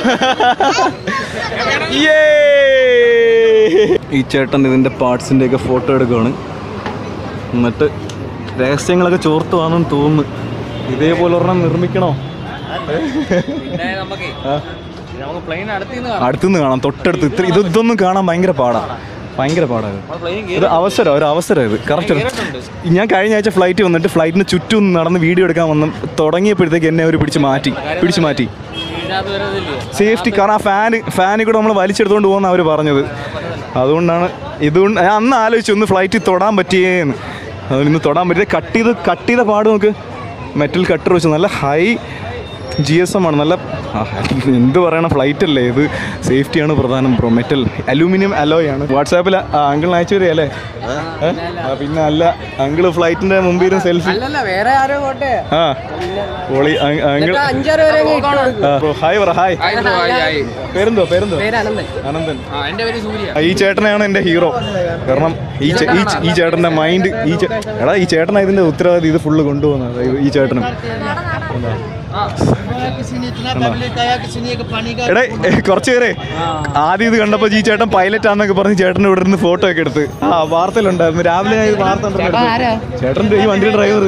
Yay! ഈ ചേട്ടൻ ഇതിൻ്റെ പാർട്സിൻ്റെയൊക്കെ ഫോട്ടോ എടുക്കുകയാണ് എന്നിട്ട് രഹസ്യങ്ങളൊക്കെ ചോർത്ത് വാണെന്ന് തോന്നുന്നു ഇതേപോലെ ഒരെണ്ണം നിർമ്മിക്കണോ പിന്നെ നമുക്ക് ആ നമുക്ക് പ്ലെയിൻ അടുത്ത് അടുത്തുനിന്ന് കാണാം തൊട്ടടുത്ത് ഇത്ര ഇത് ഇതൊന്നും കാണാൻ ഭയങ്കര പാടാ ഭയങ്കര പാടാ ഇത്. പ്ലെയിൻ ഇത് അവസരം ഒരു അവസരം ഇത് കറക്റ്റ് ഞാൻ കഴിഞ്ഞ ആഴ്ച ഫ്ലൈറ്റ് വന്നിട്ട് ഫ്ലൈറ്റിന് ചുറ്റും നടന്ന് വീഡിയോ എടുക്കാൻ വന്ന് തുടങ്ങിയപ്പോഴത്തേക്ക് എന്നെ അവർ പിടിച്ച് മാറ്റി പിടിച്ച് മാറ്റി ഇതിനകത്ത് വരുന്നില്ലയോ സേഫ്റ്റി കാരണം ആ ഫാന് ഫാനിൽ കൂടെ നമ്മൾ വലിച്ചെടുത്തോണ്ട് പോകുന്ന അവർ പറഞ്ഞത് അതുകൊണ്ടാണ് ഇതുകൊണ്ട് ഞാൻ അന്ന് ആലോചിച്ചു ഒന്ന് ഫ്ലൈറ്റിൽ തൊടാൻ പറ്റിയേന്ന് അതുകൊണ്ട് ഇന്ന് തൊടാൻ പറ്റിയത് കട്ട് ചെയ്ത് കട്ട് ചെയ്ത പാട് നോക്ക് മെറ്റൽ കട്ടർ വെച്ച് നല്ല ഹൈ ജി എസ് എം ആണ് നല്ല ആ, എന്ത് പറയണം ഫ്ലൈറ്റ് അല്ലേ ഇത് സേഫ്റ്റിയാണ് പ്രധാനം ബ്രോ മെറ്റൽ അലൂമിനിയം അലോയ് ആണ് വാട്സാപ്പിൽ അങ്കിളിന് അയച്ചു തരികയല്ലേ ഏ? ആ, പിന്നെ അല്ല അങ്കിള് ഫ്ലൈറ്റിന്റെ മുമ്പിൽ ഇരുന്ന് സെൽഫി അല്ലല്ല വേറെ ആരോ പോട്ടെ ആ പോളി അങ്കിൾ അഞ്ചാറ് പേരെ അങ്ങ് ഇട്ട് കൊടുക്കും. ഹായ് പറ ഹായ് പേരെന്തോ പേരെന്തോ പേര് അനന്തൻ അനന്തൻ ആ എന്റെ പേര് സൂര്യ ആ, ഈ ചേട്ടനെയാണ് എൻ്റെ ഹീറോ കാരണം ഈ ചേ- ഈ ചേ- ഈ ചേട്ടൻ്റെ മൈൻഡ് ഈ ചേ- എടാ ഈ ചേട്ടനാ ഇതിൻ്റെ ഉത്തരവാദി ഇത് ഫുള്ള് കൊണ്ടുപോകുന്നത് ഈ- ഈ ചേട്ടനും किसी ने इतना पब्लिक आया किसी ने एक पानी का എടേ ഏ, കുറച്ച് പേരെ ആദ്യം ഇത് കണ്ടപ്പോൾ ഈ ചേട്ടൻ പൈലറ്റ് ആണെന്നൊക്കെ പറഞ്ഞ് ചേട്ടൻ ഇവിടെ നിന്ന് ഫോട്ടോ ഒക്കെ എടുത്ത് ആ വാർത്തയിലുണ്ടായിരുന്നു രാവിലെ ഞാൻ ഇത് വാർത്ത കണ്ടിട്ടുണ്ടായിരുന്നു. ചേട്ടൻ്റെ ഈ വണ്ടിയുടെ ഡ്രൈവർ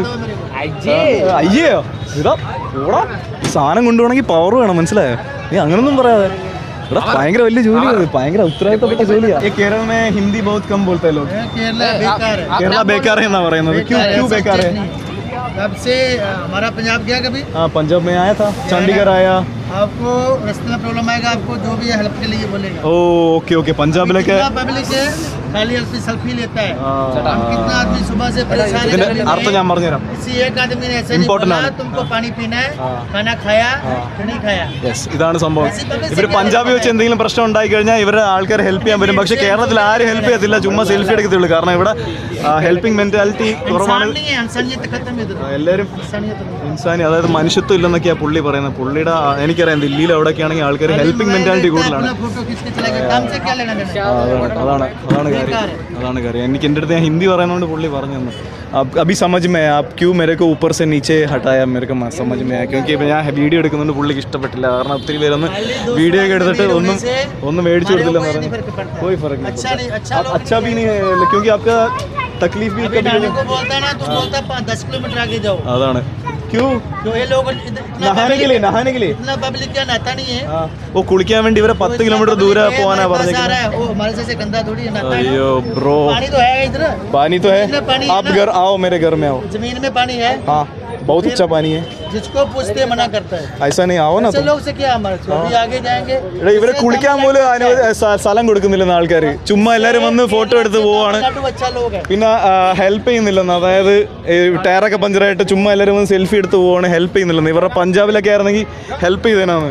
അയ്യോ ഇതാ ഓടാ ഈ സാധനം കൊണ്ടുപോകണമെങ്കിൽ പവർ വേണം മനസ്സിലായോ നീ അങ്ങനൊന്നും പറയാതെ എടാ ഭയങ്കര വലിയ ജോലിയാണ് ഭയങ്കര ഉത്തരവാദിത്തപ്പെട്ട ജോലിയാ കേരള മേ ഹിന്ദി ബഹുത് കം ബോൾത്തെ ലോग केरला बेकार है കേരള ബേക്കാർ എന്നാ പറയുന്നത് ക്യൂ ക്യൂ ബേക്കാർ है तब से अ, हमारा पंजाब गया कभी हाँ पंजाब में आया था चंडीगढ़ आया आपको रास्ते में प्रॉब्लम आएगा आपको जो भी है हेल्प के लिए बोलेगा ഓ ഓക്കെ ഓക്കെ പഞ്ചാബിലൊക്കെ कितना पब्लिक है खाली सेल्फी सेल्फी लेता है ആ, हम कितना आदमी सुबह से परेशान है ഇതിന്റെ गर्मी അർത്ഥം में। ഞാൻ പറഞ്ഞുതരാം किसी एक आदमी ने ऐसे नहीं Important बोला ആണ്. तुमको पानी पीना है हाँ। खाना खाया कि नहीं खाया യെസ് ഇതാണ് സംഭവം ഇവർ പഞ്ചാബി വെച്ച് എന്തെങ്കിലും പ്രശ്നം ഉണ്ടായി കഴിഞ്ഞാൽ ഇവരെ ആൾക്കാർ ഹെൽപ്പ് ചെയ്യാൻ വരും പക്ഷേ കേരളത്തിൽ ആരും ഹെൽപ്പ് ചെയ്യത്തില്ല ചുമ്മാ സെൽഫി എടുക്കത്തുള്ളൂ കാരണം ഇവിടെ ഹെൽപ്പിംഗ് മെന്റാലിറ്റി കുറവാണ് इंसान नहीं है इंसानियत खत्म है इधर എല്ലാവരും इंसानियत नहीं ഇൻസാനി അതായത് മനുഷ്യത്വം ഇല്ലെന്നൊക്കെയാണ് പുള്ളി പറയുന്നത് പുള്ളിയുടെ ആ, എനിക്കറിയാം ദില്ലിയിൽ അവിടെയൊക്കെ ആണെങ്കിൽ ആൾക്കാർ ഹെൽപ്പിംഗ് മെന്റാലിറ്റി കൂടുതലാണ് अपना फोटो खींच के चला गया काम से क्या लेना देना ആ, അതാണ് അതാണ് അതാണ് കാര്യം അതാണ് കാര്യം എനിക്ക് എൻ്റെ അടുത്ത് ഞാൻ ഹിന്ദി പറയുന്നതുകൊണ്ട് പുള്ളി പറഞ്ഞു തന്നു अब अभी समझ में आया आप क्यों मेरे को ऊपर से नीचे हटाया मेरे को मत समझ में आया क्योंकि ഇപ്പം ഞാൻ വീഡിയോ എടുക്കുന്നുണ്ട് പുള്ളിക്ക് ഇഷ്ടപ്പെട്ടില്ല കാരണം ഒത്തിരി പേരൊന്ന് വീഡിയോ ഒക്കെ എടുത്തിട്ട് ഒന്നും ഒന്നും മേടിച്ചു കൊടുത്തില്ല എന്ന് പറഞ്ഞു कोई फर्क नहीं अच्छा नहीं अच्छा अब अच्छा भी नहीं है क्योंकि आपका तकलीफ भी अभी कभी नानी को बोलता है ना तो बोलता है पाँच दस किलोमीटर आगे जाओ അതാണ് क्यों जो ये लोग इतना नहाने के लिए नहाने के लिए इतना पब्लिक क्या नहाता नहीं है ആ ഓ കുളിക്കാൻ വേണ്ടി ഇവരെ പത്ത് കിലോമീറ്റർ ദൂരെ പോകാനാ हमारे पास आ പറഞ്ഞേക്കുന്നത് रहा है वो हमारे जैसे गंदा थोड़ी है नहाता है ना। अयो ब्रो पानी तो है इधर पानी तो है इतना पानी है आप ना। घर आओ मेरे घर में आओ जमीन में पानी है हाँ बहुत अच्छा पानी है जिसको पूछते हैं मना करता है ऐसा नहीं आओ ना ऐसे तुम लोग से क्या हमारे से अभी आगे जाएंगे എടാ ഇവരെ കുളിക്കാൻ പോലും അനുവദി സ്ഥ- സ്ഥലം കൊടുക്കുന്നില്ലെന്ന് ആൾക്കാർ ചുമ്മാ എല്ലാവരും വന്ന് ഫോട്ടോ എടുത്ത് പോവാണ് तमिलनाडु अच्छा लोग है പിന്നെ ഹെൽപ്പ് ചെയ്യുന്നില്ലെന്ന് അതായത് ഈ ടയറൊക്കെ പഞ്ചറായിട്ട് ചുമ്മാ എല്ലാവരും വന്ന് സെൽഫി എടുത്ത് പോവാണ് ഹെൽപ്പ് ചെയ്യുന്നില്ലെന്ന് ഇവരുടെ പഞ്ചാബിലൊക്കെ ആയിരുന്നെങ്കിൽ ഹെൽപ്പ് ചെയ്തേനാന്ന്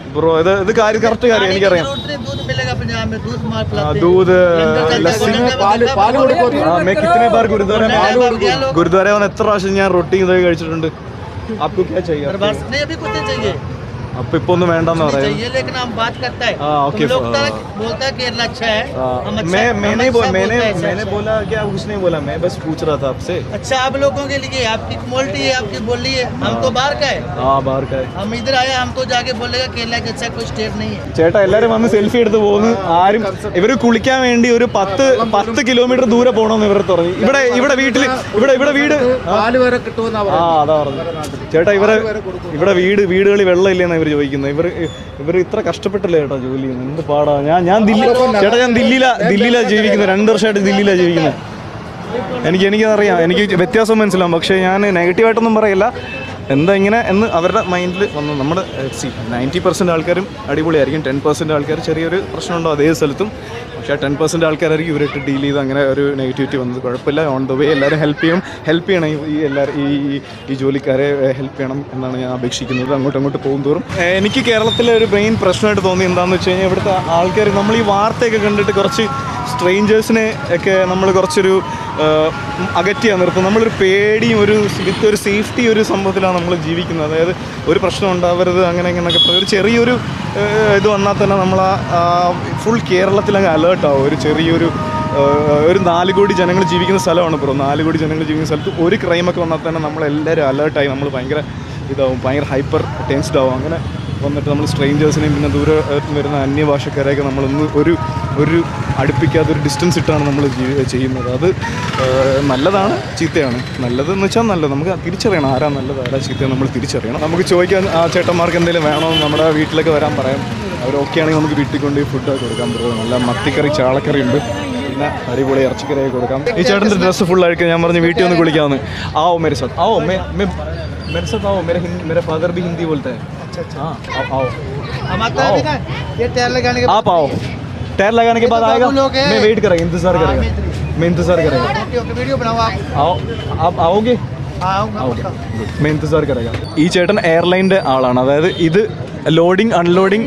ബ്രോ ഇത് ഇത് കാര്യം കറക്റ്റ് കാര്യം എനിക്കറിയാം रोड से दूध मिलेगा पंजाब में दूध मार हाँ, पिलाते हैं। दूध लंगर चलता है, लस्सी लंगर പാല് चलता है, പാല് बड़े- കൊടുക്കും हाँ मैं कितने बार गुरुद्वारे में लंगर गया लोग। गुरुद्वारे में എത്ര പ്രാവശ്യം ഞാൻ റൊട്ടി ഇതൊക്കെ കഴിച്ചിട്ടുണ്ട് आपको क्या चाहिए दरबार से- नहीं अभी कुछ नहीं चाहिए അപ്പൊ ഇപ്പൊ ഒന്നും വേണ്ടെന്ന് नहीं പറയാം चाहिए लेकिन हम बात करता है हाँ, ओके, तुम लोग हाँ। तरह बोलता है केरला अच्छा है हम अच्छा मैं हम मैंने अच्छा बोल मैंने बोलते हैं, ऐसा मैंने अच्छा। बोला क्या कुछ नहीं बोला मैं बस पूछ रहा था आपसे अच्छा आप लोगों के लिए आपकी क्वालिटी है आपकी बोली है हम तो बाहर का है हाँ बाहर का है हम इधर आए हम तो जाके बोलेगा केरला के अच्छा कोई स्टेट नहीं है ചേട്ടാ എല്ലാരും വന്ന് സെൽഫി എടുത്ത് പോകുന്നു ആരും ഇവര് കുളിക്കാൻ വേണ്ടി ഒരു പത്ത് പത്ത് കിലോമീറ്റർ ദൂരെ പോകണമെന്ന് ഇവർ തുടങ്ങി ഇവിടെ ഇവിടെ വീട്ടില് ഇവിടെ ഇവിടെ വീട് പാല് വരെ കിട്ടുമെന്നാ ആ അതാ പറഞ്ഞു ചേട്ടാ ഇവരെ ഇവിടെ വീട് വീടുകളിൽ വെള്ളം ഇല്ലെന്നാ ഇവർ ചോദിക്കുന്നത് ഇവർ ഇവർ ഇത്ര കഷ്ടപ്പെട്ടില്ലേ ചേട്ടാ ജോലി ചെയ്യുന്നത് എന്ത് പാടാ ഞാൻ ഞാൻ ദില്ലി ചേട്ടാ ഞാൻ ദില്ലിയിലാ ദില്ലിയിലാ ജീവിക്കുന്നത് രണ്ട് വർഷമായിട്ട് ദില്ലിയിലാ ജീവിക്കുന്നത് എനിക്ക് എനിക്കറിയാം എനിക്ക് വ്യത്യാസം മനസ്സിലാവും പക്ഷേ ഞാൻ നെഗറ്റീവായിട്ടൊന്നും പറയില്ല എന്താ ഇങ്ങനെ എന്ന് അവരുടെ മൈൻഡിൽ വന്നു നമ്മുടെ സി നയൻറ്റി പെർസെൻറ്റ് ആൾക്കാരും അടിപൊളിയായിരിക്കും ടെൻ പെർസെൻറ്റ് ആൾക്കാർ ചെറിയൊരു പ്രശ്നമുണ്ടോ അതേ സ്ഥലത്തും പക്ഷേ ടെൻ പെർസെൻറ്റ് ആൾക്കാരായിരിക്കും ഇവരായിട്ട് ഡീൽ ചെയ്ത് അങ്ങനെ ഒരു നെഗറ്റിവിറ്റി വന്നത് കുഴപ്പമില്ല ഓൺ ദ വേ എല്ലാവരും ഹെൽപ്പ് ചെയ്യണം ഹെൽപ്പ് ചെയ്യണം ഈ- ഈ എല്ലാവരും ഈ ഈ- ഈ ജോലിക്കാരെ ഹെൽപ്പ് ചെയ്യണം എന്നാണ് ഞാൻ അപേക്ഷിക്കുന്നത് അങ്ങോട്ടും അങ്ങോട്ട് പോകും തോറും ഏഹ് എനിക്ക് കേരളത്തിലെ ഒരു മെയിൻ പ്രശ്നമായിട്ട് തോന്നി എന്താണെന്ന് വെച്ച് കഴിഞ്ഞാൽ ഇവിടുത്തെ ആൾക്കാർ നമ്മൾ ഈ വാർത്തയൊക്കെ കണ്ടിട്ട് കുറച്ച് സ്ട്രേഞ്ചേഴ്സിനെ ഒക്കെ നമ്മൾ കുറച്ചൊരു ആഹ്, അകറ്റിയാ നിർത്തും നമ്മളൊരു പേടിയും ഒരു വിത്ത് ഒരു സേഫ്റ്റി ഒരു സംഭവത്തിലാണ് നമ്മൾ ജീവിക്കുന്നത് അതായത് ഒരു പ്രശ്നം ഉണ്ടാവരുത് അങ്ങനെ ഇങ്ങനെയൊക്കെ പറയും. ഒരു ചെറിയൊരു ആഹ്, ഇത് വന്നാൽ തന്നെ നമ്മൾ ആ ഫുൾ കേരളത്തിലങ്ങ് അലേർട്ടാവും ഒരു ചെറിയൊരു ആഹ്, ഒരു നാല് കോടി ജനങ്ങൾ ജീവിക്കുന്ന സ്ഥലമാണ് ബ്രോ നാല് കോടി ജനങ്ങൾ ജീവിക്കുന്ന സ്ഥലത്ത് ഒരു ക്രൈമൊക്കെ വന്നാൽ തന്നെ നമ്മളെല്ലാവരും അലേർട്ടായി നമ്മൾ ഭയങ്കര ഇതാവും ഭയങ്കര ഹൈപ്പർ ടെൻസ്ഡ് ആവും അങ്ങനെ വന്നിട്ട് നമ്മൾ സ്ട്രേഞ്ചേഴ്സിനെയും പിന്നെ ദൂരെ ഏഹ്, വരുന്ന അന്യഭാഷക്കാരെയൊക്കെ നമ്മളൊന്ന് ഒരു ഒരു അടുപ്പിക്കാതെ ഒരു ഡിസ്റ്റൻസ് ഇട്ടാണ് നമ്മൾ ജീ- ചെയ്യുന്നത് അത് ഏഹ്, നല്ലതാണ് ചീത്തയാണ് നല്ലതെന്ന് വെച്ചാൽ നല്ലത് നമുക്ക് തിരിച്ചറിയണം ആരാ നല്ലത് ആരാ ചീത്തയാണ് നമ്മൾ തിരിച്ചറിയണം നമുക്ക് ചോദിക്കാൻ ആ ചേട്ടന്മാർക്ക് എന്തെങ്കിലും വേണോ നമ്മുടെ വീട്ടിലൊക്കെ വരാൻ പറയാം അവർ ഓക്കെ ആണെങ്കിൽ നമുക്ക് വീട്ടിൽ കൊണ്ട് ഫുഡൊക്കെ കൊടുക്കാൻ പറ്റും നല്ല മത്തിക്കറി ചാളക്കറി ഉണ്ട് പിന്നെ അടിപൊളി ഇറച്ചിക്കറിയൊക്കെ കൊടുക്കാം ഈ ചേട്ടൻ്റെ ഡ്രസ്സ് ഫുൾ അഴിക്കാൻ ഞാൻ പറഞ്ഞു വീട്ടിൽ ഒന്ന് കുളിക്കാമെന്ന് ആവോ മേരെ സാത്ത് ആവോ മേ മേ मेरे साथ आओ मेरे हिंदी मेरा फादर भी हिंदी बोलता है अच्छा अच्छा हाँ आओ आओ हम आता है ना ये टायर लगाने के आप आओ टायर लगाने के ये बाद तो आएगा बाबू लोग हैं। मैं वेट करेगा इंतजार हाँ, करेगा मैं इधर मैं इंतजार करेगा ओके ओके वीडियो बनाओ आप आओ आप आओगे हाँ आऊँगा ഓക്കെ पक्का। मैं इंतजार करेगा ഈ ചേട്ടൻ എയർലൈൻ്റെ ആളാണ് അതായത് ഇത് ലോഡിംഗ് അൺലോഡിംഗ്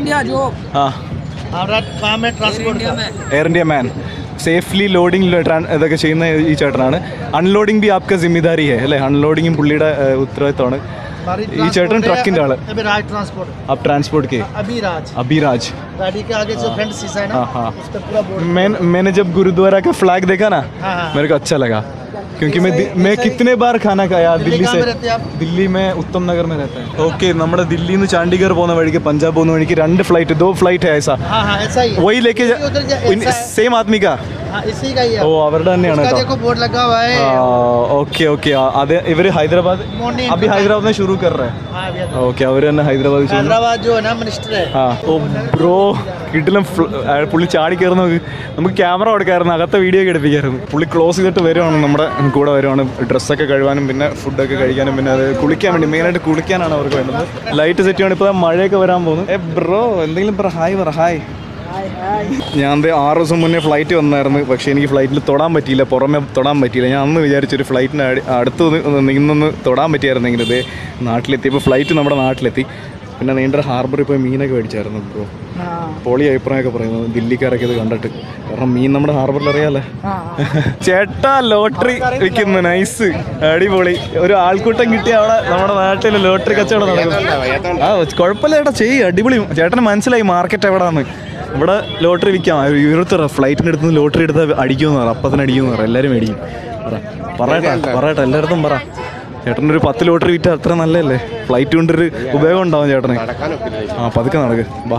ആ हमारा काम है ट्रांसपोर्ट का Air India man safely loading ഇതൊക്കെ ചെയ്യുന്ന ഈ ചേട്ടനാണ് അൺലോഡിംഗ് ബി ആപ്ക ജിമ്മിദാരി ഹേ അല്ലേ അൺലോഡിങ്ങും പുള്ളിയുടെ ഏഹ്, ഉത്തരവാദിത്തമാണ് हमारी ഈ ചേട്ടൻ transport है, ട്രക്കിൻ്റെ ആള് अभी राज ट्रांसपोर्ट आप ट्रांसपोर्ट के अभी राज अभिराज गाड़ी के आगे जो फ्रंट शीशा है ना हाँ, हाँ। उस पर पूरा बोर्ड मैं मैंने जब गुरुद्वारा का फ्लैग देखा ना हाँ, हाँ। मेरे को अच्छा लगा क्योंकि मैं दि- मैं ऐसा ही- कितने बार खाना खाया दिल्ली दिल्ली कहाँ से पे रहते हैं आप? दिल्ली में उत्तम नगर में रहता है ओके നമ്മുടെ ദില്ലിയിൽ നിന്ന് ചണ്ഡീഗഡ് പോകുന്ന വഴിക്ക് പഞ്ചാബ് പോകുന്ന വഴിക്ക് രണ്ട് ഫ്ലൈറ്റ് ദോ ഫ്ലൈറ്റ് है ऐसा हाँ हाँ ऐसा ही है वही लेके ये उधर जा- ऐसा है। സെയിം ആദ്മി का हाँ इसी का ही है ഓ അവരുടെ തന്നെയാണ് उसका കേട്ടോ देखो बोर्ड लगा हुआ है ഓക്കെ ഓക്കെ അതെ ഇവര് ഹൈദരാബാദ് Morning അഭി ഹൈദരാബാദ് में शुरू कर रहे हैं हाँ अभी आता ഓക്കെ അവർ തന്നെ ഹൈദരാബാദ് ചെയ്യുന്നു हैदराबाद जो है ना मिनिस्टर है ആ ഓ ബ്രോ കിട്ടിലും പുള്ളി ചാടി കയറുന്ന നോക്ക് നമുക്ക് ക്യാമറ കൊടുക്കായിരുന്നു അകത്തെ വീഡിയോ ഒക്കെ എടുപ്പിക്കായിരുന്നു പുള്ളി ക്ലോസ് ചെയ്തിട്ട് വരുവാണ് നമ്മുടെ കൂടെ വരുവാണ് ഡ്രസ്സൊക്കെ കഴുകാനും പിന്നെ ഫുഡൊക്കെ കഴിക്കാനും പിന്നെ അത് കുളിക്കാൻ വേണ്ടി മെയിനായിട്ട് കുളിക്കാനാണ് അവർക്ക് വേണ്ടത് ലൈറ്റ് സെറ്റ് ചെയ്യണം ഇപ്പോൾ മഴയൊക്കെ വരാൻ പോകുന്നു ഏ ബ്രോ എന്തെങ്കിലും പറ ഹായ് പറ ഹായ് ഞാൻ ദേ ആറ് ദിവസം മുന്നേ ഫ്ലൈറ്റ് വന്നായിരുന്നു പക്ഷേ എനിക്ക് ഫ്ലൈറ്റിൽ തൊടാൻ പറ്റിയില്ല പുറമെ തൊടാൻ പറ്റിയില്ല ഞാൻ അന്ന് വിചാരിച്ചൊരു ഫ്ലൈറ്റിന് അടുത്ത് നിന്നൊന്ന് തൊടാൻ പറ്റിയായിരുന്നെങ്കിൽ ഇതേ നാട്ടിലെത്തിയപ്പോൾ ഫ്ലൈറ്റ് നമ്മുടെ നാട്ടിലെത്തി പിന്നെ നീണ്ടർ ഹാർബറിൽ പോയി മീനൊക്കെ മേടിച്ചായിരുന്നു ബ്രോ പൊളി അഭിപ്രായമൊക്കെ പറയുന്നത് ദില്ലിക്കാരൊക്കെ ഇത് കണ്ടിട്ട് കാരണം മീൻ നമ്മുടെ ഹാർബറിൽ അറിയാലേ ചേട്ടാ ലോട്ടറി വിൽക്കുന്നു നൈസ് അടിപൊളി ഒരു ആൾക്കൂട്ടം കിട്ടിയ അവിടെ നമ്മുടെ നാട്ടിൽ ലോട്ടറി കച്ചവടം നടക്കുന്നു ആ കുഴപ്പമില്ല ചേട്ടാ ചെയ്യ് അടിപൊളി ചേട്ടന് മനസ്സിലായി മാർക്കറ്റ് എവിടാന്ന് ഇവിടെ ലോട്ടറി വിൽക്കാം ഇവിടുത്തെ ഫ്ലൈറ്റിൻ്റെ അടുത്ത് നിന്ന് ലോട്ടറി എടുത്ത് അടിക്കുമെന്ന് പറ അപ്പത്തിന് അടിക്കുമെന്ന് പറ എല്ലാവരും മേടിക്കും പറ പറയട്ടെ പറയട്ടെ എല്ലായിടത്തും പറ ചേട്ടൻ്റെ ഒരു പത്ത് ലോട്ടറി വിറ്റ അത്ര നല്ലതല്ലേ ഫ്ലൈറ്റ് കൊണ്ടൊരു ഉപയോഗം ഉണ്ടാവും ചേട്ടന് ആ പതുക്കെ നടക്ക് ബാ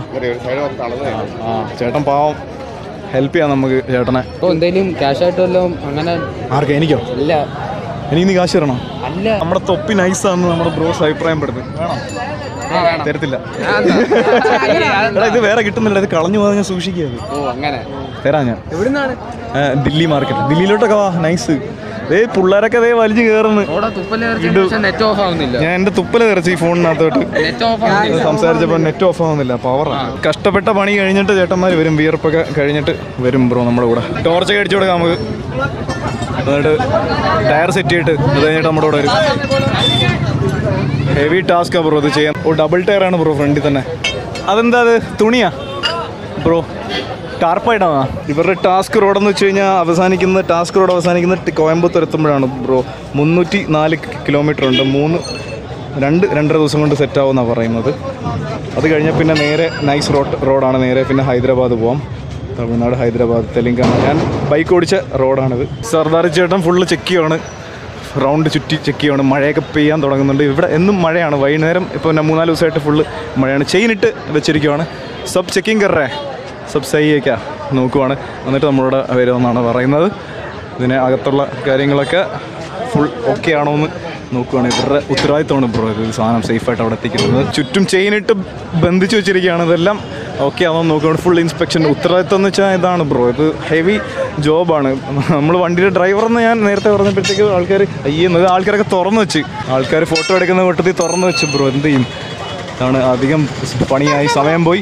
ആ ചേട്ടൻ പാവം ഹെൽപ്പ് ചെയ്യാം നമുക്ക് ചേട്ടനെ അപ്പോൾ എന്തെങ്കിലും ക്യാഷ് ആയിട്ട് വല്ലതും അങ്ങനെ ആർക്കാ എനിക്കോ ഇല്ല എനിക്ക് നീ കാശ് തരണോ അല്ല നമ്മുടെ തൊപ്പി നൈസാന്ന് നമ്മുടെ ബ്രോസ് അഭിപ്രായപ്പെടുന്നത് വേണം ആ വേണം തരത്തില്ല ഞാൻ എന്താ? എടാ ഇത് വേറെ കിട്ടുന്നില്ല ഇത് കളഞ്ഞു പോകാൻ ഞാൻ സൂക്ഷിക്കുക അത്. ഓ അങ്ങനെ തരാം ഞാൻ എവിടുന്നാണ് ഏ, ദില്ലി മാർക്കറ്റ് ദില്ലിയിലോട്ടൊക്കെ വാ നൈസ് ദേ പിള്ളേരൊക്കെ ദേ വലിച്ചു കയറുന്നു അവിടെ തുപ്പല് കയറി പക്ഷെ നെറ്റ് ഓഫ് ആവുന്നില്ല ഞാൻ എൻ്റെ തുപ്പല തെറിച്ച് ഈ ഫോണിനകത്തോട്ട് നെറ്റ് ഓഫ് ആവുന്നില്ല സംസാരിച്ചപ്പോൾ നെറ്റ് ഓഫ് ആവുന്നില്ല പവറാണ് കഷ്ടപ്പെട്ട പണി കഴിഞ്ഞിട്ട് ചേട്ടന്മാർ വരും വിയർപ്പൊക്കെ കഴിഞ്ഞിട്ട് വരും ബ്രോ നമ്മുടെ കൂടെ ടോർച്ചൊക്കെ അടിച്ചു കൊടുക്കാം നമുക്ക് എന്നിട്ട് ടയർ സെറ്റ് ചെയ്തിട്ട് അത് കഴിഞ്ഞിട്ട് നമ്മുടെ കൂടെ വരും ഹെവി ടാസ്ക്കാണ് ബ്രോ ഇത് ചെയ്യാൻ ഓ ഡബിൾ ടയർ ആണ് ബ്രോ ഫ്രണ്ടിൽ തന്നെ അതെന്താ അത് തുണിയാ ബ്രോ ടാർപ്പായിട്ടാണ് ഇവരുടെ ടാസ്ക് റോഡെന്ന് വെച്ച് കഴിഞ്ഞാൽ അവസാനിക്കുന്ന ടാസ്ക് റോഡ് അവസാനിക്കുന്ന ടി- കോയമ്പത്തൂർ എത്തുമ്പോഴാണ് ബ്രോ മുന്നൂറ്റി നാല് കിലോമീറ്റർ ഉണ്ട് മൂന്ന് രണ്ട് രണ്ടര ദിവസം കൊണ്ട് സെറ്റ് ആവുമെന്നാണ് പറയുന്നത് അത് കഴിഞ്ഞാൽ പിന്നെ നേരെ നൈസ് റോഡ് റോഡാണ് നേരെ പിന്നെ ഹൈദരാബാദ് പോവാം തമിഴ്നാട് ഹൈദരാബാദ് തെലങ്കാന ഞാൻ ബൈക്ക് ഓടിച്ച റോഡാണിത് സർദാർ ചേട്ടൻ ഫുള്ള് ചെക്ക് ചെയ്യുവാണ് റൗണ്ട് ചുറ്റി ചെക്ക് ചെയ്യുവാണ് മഴയൊക്കെ പെയ്യാൻ തുടങ്ങുന്നുണ്ട് ഇവിടെ എന്നും മഴയാണ് വൈകുന്നേരം ഇപ്പോൾ പിന്നെ മൂന്നാല് ദിവസമായിട്ട് ഫുള്ള് മഴയാണ് ചെയിനിട്ട് വെച്ചിരിക്കുവാണ് സബ് ചെക്കിങ് കറേ സബ് സൈയൊക്കെ നോക്കുവാണ് എന്നിട്ട് നമ്മളോട് വരുമെന്നാണ് പറയുന്നത് ഇതിന് അകത്തുള്ള കാര്യങ്ങളൊക്കെ ഫുൾ ഓക്കെ ആണോ എന്ന് നോക്കുവാണ് ഇവരുടെ ഉത്തരവാദിത്തമാണ് ബ്രോ ഇത് സാധനം സേഫായിട്ട് അവിടെ എത്തിക്കുന്നത് ചുറ്റും ചെയിനിട്ട് ബന്ധിച്ച് വെച്ചിരിക്കുകയാണ് ഇതെല്ലാം ഓക്കെ ആണോ എന്ന് നോക്കുകയാണ് ഫുൾ ഇൻസ്പെക്ഷൻ ഉത്തരവാദിത്തം എന്ന് വെച്ചാൽ ഇതാണ് ബ്രോ ഇത് ഹെവി ജോബാണ് നമ്മൾ വണ്ടിയുടെ ഡ്രൈവർ എന്ന് ഞാൻ നേരത്തെ പറഞ്ഞപ്പോഴത്തേക്ക് ആൾക്കാർ അയ്യുന്നത് ആൾക്കാരൊക്കെ തുറന്നു വെച്ച് ആൾക്കാർ ഫോട്ടോ എടുക്കുന്ന കൂട്ടത്തിൽ തുറന്നു വെച്ച് ബ്രോ എന്ത് ചെയ്യും ആണ് അധികം പണിയായി സമയം പോയി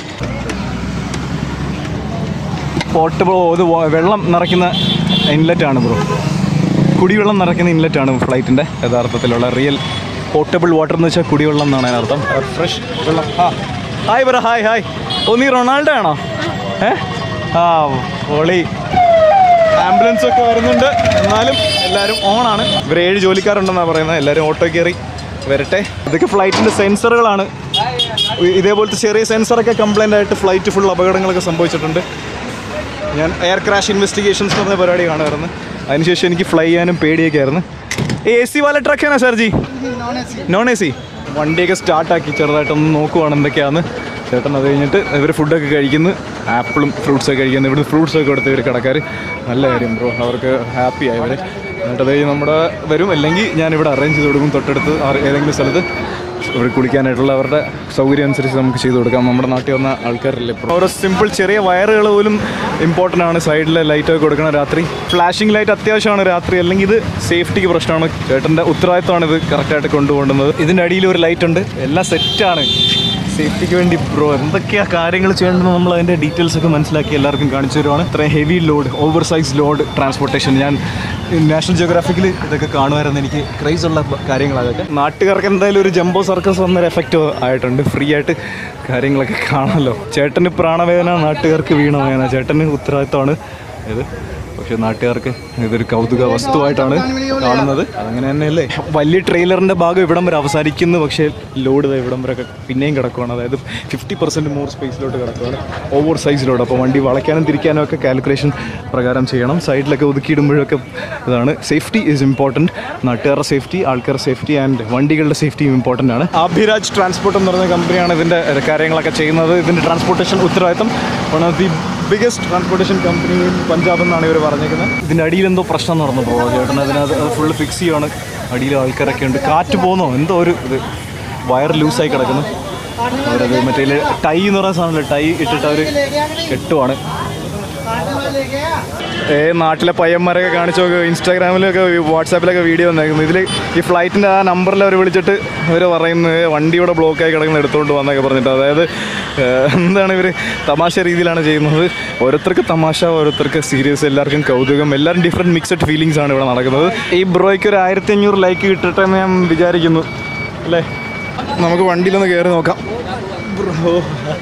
പോർട്ടബിൾ ഇത് വ- വെള്ളം നിറയ്ക്കുന്ന ഇൻലെറ്റാണ് ബ്രോ കുടിവെള്ളം നിറയ്ക്കുന്ന ഇൻലെറ്റാണ് ഫ്ലൈറ്റിൻ്റെ യഥാർത്ഥത്തിലുള്ള റിയൽ പോർട്ടബിൾ വാട്ടർ എന്ന് വെച്ചാൽ കുടിവെള്ളം എന്നാണ് അതിനർത്ഥം ഫ്രഷ് വെള്ളം ആ ഹായ് ബ്രോ ഹായ് ഹായ് ഓ നീ റൊണാൾഡോ ആണോ ഏ ആ പൊളി ആംബുലൻസ് ഒക്കെ വരുന്നുണ്ട് എന്നാലും എല്ലാവരും ഓണാണ് ഇവർ ഏഴ് ജോലിക്കാരുണ്ടെന്നാണ് പറയുന്നത് എല്ലാവരും ഓട്ടോ കയറി വരട്ടെ ഇതൊക്കെ ഫ്ലൈറ്റിൻ്റെ സെൻസറുകളാണ് ഇതേപോലത്തെ ചെറിയ സെൻസറൊക്കെ കംപ്ലൈൻ്റ് ആയിട്ട് ഫ്ലൈറ്റ് ഫുൾ അപകടങ്ങളൊക്കെ സംഭവിച്ചിട്ടുണ്ട് ഞാൻ എയർ ക്രാഷ് ഇൻവെസ്റ്റിഗേഷൻസ് പറഞ്ഞ പരിപാടി കാണുമായിരുന്നു അതിനുശേഷം എനിക്ക് ഫ്ലൈ ചെയ്യാനും പേടിയൊക്കെ ആയിരുന്നു എ സി വാല ട്രക്കാണ് sir ji non A C വണ്ടിയൊക്കെ സ്റ്റാർട്ടാക്കി ചെറുതായിട്ടൊന്ന് നോക്കുവാണ് എന്തൊക്കെയാന്ന് ചേട്ടൻ അത് കഴിഞ്ഞിട്ട് ഇവർ ഫുഡൊക്കെ കഴിക്കുന്നു ആപ്പിളും ഫ്രൂട്ട്സൊക്കെ കഴിക്കുന്നു ഇവിടുന്ന് ഫ്രൂട്ട്സൊക്കെ കൊടുത്ത് ഇവർ കിടക്കാർ നല്ല കാര്യം ബ്രോ അവർക്ക് ഹാപ്പി ആയി അവർ എന്നിട്ട് അത് കഴിഞ്ഞ് നമ്മുടെ വരും അല്ലെങ്കിൽ ഞാൻ ഇവിടെ അറേഞ്ച് ചെയ്ത് കൊടുക്കും തൊട്ടടുത്ത് ആ ഏതെങ്കിലും സ്ഥലത്ത് ഇവിടെ കുളിക്കാനായിട്ടുള്ള അവരുടെ സൗകര്യം അനുസരിച്ച് നമുക്ക് ചെയ്തു കൊടുക്കാം നമ്മുടെ നാട്ടിൽ വന്ന ആൾക്കാരില്ലേ ഇപ്പോൾ ഓരോ സിമ്പിൾ ചെറിയ വയറുകൾ പോലും ഇമ്പോർട്ടൻ്റ് ആണ് സൈഡിൽ ലൈറ്റൊക്കെ കൊടുക്കണം രാത്രി ഫ്ലാഷിംഗ് ലൈറ്റ് അത്യാവശ്യമാണ് രാത്രി അല്ലെങ്കിൽ ഇത് സേഫ്റ്റിക്ക് പ്രശ്നമാണ് ചേട്ടൻ്റെ ഉത്തരവാദിത്തമാണ് ഇത് കറക്റ്റായിട്ട് കൊണ്ടുപോകേണ്ടത് ഇതിൻ്റെ അടിയിൽ ഒരു ലൈറ്റ് ഉണ്ട് എല്ലാം സെറ്റാണ് സേഫ്റ്റിക്ക് വേണ്ടി ബ്രോ എന്തൊക്കെയാ കാര്യങ്ങൾ ചെയ്യേണ്ടത് നമ്മൾ അതിൻ്റെ ഡീറ്റെയിൽസ് ഒക്കെ മനസ്സിലാക്കി എല്ലാവർക്കും കാണിച്ചു തരുവാണ് ഇത്രയും heavy load over size load transportation ഞാൻ നാഷണൽ ജിയോഗ്രാഫിക്കിൽ ഇതൊക്കെ കാണുമായിരുന്നു എനിക്ക് ക്രൈസ് ഉള്ള കാര്യങ്ങളതൊക്കെ നാട്ടുകാർക്ക് എന്തായാലും ഒരു ജംബോ സർക്കസ് വന്നൊരു എഫക്റ്റ് ആയിട്ടുണ്ട് ഫ്രീ ആയിട്ട് കാര്യങ്ങളൊക്കെ കാണാമല്ലോ ചേട്ടന് പ്രാണവേദന നാട്ടുകാർക്ക് വീണവേദന ചേട്ടന് ഉത്തരവാദിത്തമാണ് ഇത് പക്ഷെ നാട്ടുകാർക്ക് ഇതൊരു കൗതുക വസ്തുവായിട്ടാണ് കാണുന്നത് അതങ്ങനെ തന്നെയല്ലേ വലിയ ട്രെയിലറിൻ്റെ ഭാഗം ഇവിടം വരെ അവസാനിക്കുന്നു പക്ഷേ ലോഡ് ദാ ഇവിടം വരെ ഒക്കെ പിന്നെയും കിടക്കുവാണ് അതായത് ഫിഫ്റ്റി പെർസെൻറ്റ് മോർ സ്പേസിലോട്ട് കിടക്കുവാണ് ഓവർ സൈസ് ലോഡ് അപ്പോൾ വണ്ടി വളയ്ക്കാനും തിരിക്കാനും ഒക്കെ കാൽക്കുലേഷൻ പ്രകാരം ചെയ്യണം സൈഡിലൊക്കെ ഒതുക്കിയിടുമ്പോഴൊക്കെ ഇതാണ് സേഫ്റ്റി ഈസ് ഇമ്പോർട്ടൻറ്റ് നാട്ടുകാരുടെ സേഫ്റ്റി ആൾക്കാരുടെ സേഫ്റ്റി ആൻഡ് വണ്ടികളുടെ സേഫ്റ്റിയും ഇമ്പോർട്ടൻ്റ് ആണ് അഭിരാജ് ട്രാൻസ്പോർട്ട് എന്ന് പറയുന്ന കമ്പനിയാണ് ഇതിൻ്റെ കാര്യങ്ങളൊക്കെ ചെയ്യുന്നത് ഇതിൻ്റെ ട്രാൻസ്പോർട്ടേഷൻ ഉത്തരവാദിത്തം one of the biggest transportation company in Punjab എന്നാണ് ഇവർ പറഞ്ഞേക്കുന്നത് ഇതിൻ്റെ അടിയിൽ എന്തോ പ്രശ്നം നടന്നു പോകും ചേട്ടൻ അതിനകത്ത് ഫുള്ള് ഫിക്സ് ചെയ്യുവാണ് അടിയിൽ ആൾക്കാരൊക്കെ ഉണ്ട് കാറ്റ് പോകുന്നോ എന്തോ ഒരു ഇത് വയർ ലൂസായി കിടക്കുന്നു അവരത് മറ്റേ ടൈ എന്ന് പറയുന്ന സാധനമില്ല ടൈ ഇട്ടിട്ട് അവർ കെട്ടുവാണ് ഏ നാട്ടിലെ പയ്യന്മാരൊക്കെ കാണിച്ചു നോക്കുക ഇൻസ്റ്റാഗ്രാമിലൊക്കെ വാട്സാപ്പിലൊക്കെ വീഡിയോ വന്നേക്കുന്നു ഇതിൽ ഈ ഫ്ലൈറ്റിൻ്റെ ആ നമ്പറിൽ അവർ വിളിച്ചിട്ട് അവർ പറയുന്നത് വണ്ടിയുടെ ബ്ലോക്കായി കിടക്കുന്ന എടുത്തുകൊണ്ട് വന്നൊക്കെ പറഞ്ഞിട്ട് അതായത് ഏഹ്, എന്താണ് ഇവർ തമാശ രീതിയിലാണ് ചെയ്യുന്നത് ഓരോരുത്തർക്ക് തമാശ ഓരോരുത്തർക്ക് സീരിയസ് എല്ലാവർക്കും കൗതുകം എല്ലാവരും ഡിഫറെൻറ്റ് മിക്സഡ് ഫീലിങ്സ് ആണ് ഇവിടെ നടക്കുന്നത് ഈ ബ്രോയ്ക്ക് ഒരു ആയിരത്തി അഞ്ഞൂറ് ലൈക്ക് കിട്ടട്ടെ എന്ന് ഞാൻ വിചാരിക്കുന്നു അല്ലേ നമുക്ക് വണ്ടിയിലൊന്ന് കയറി നോക്കാം ബ്രോ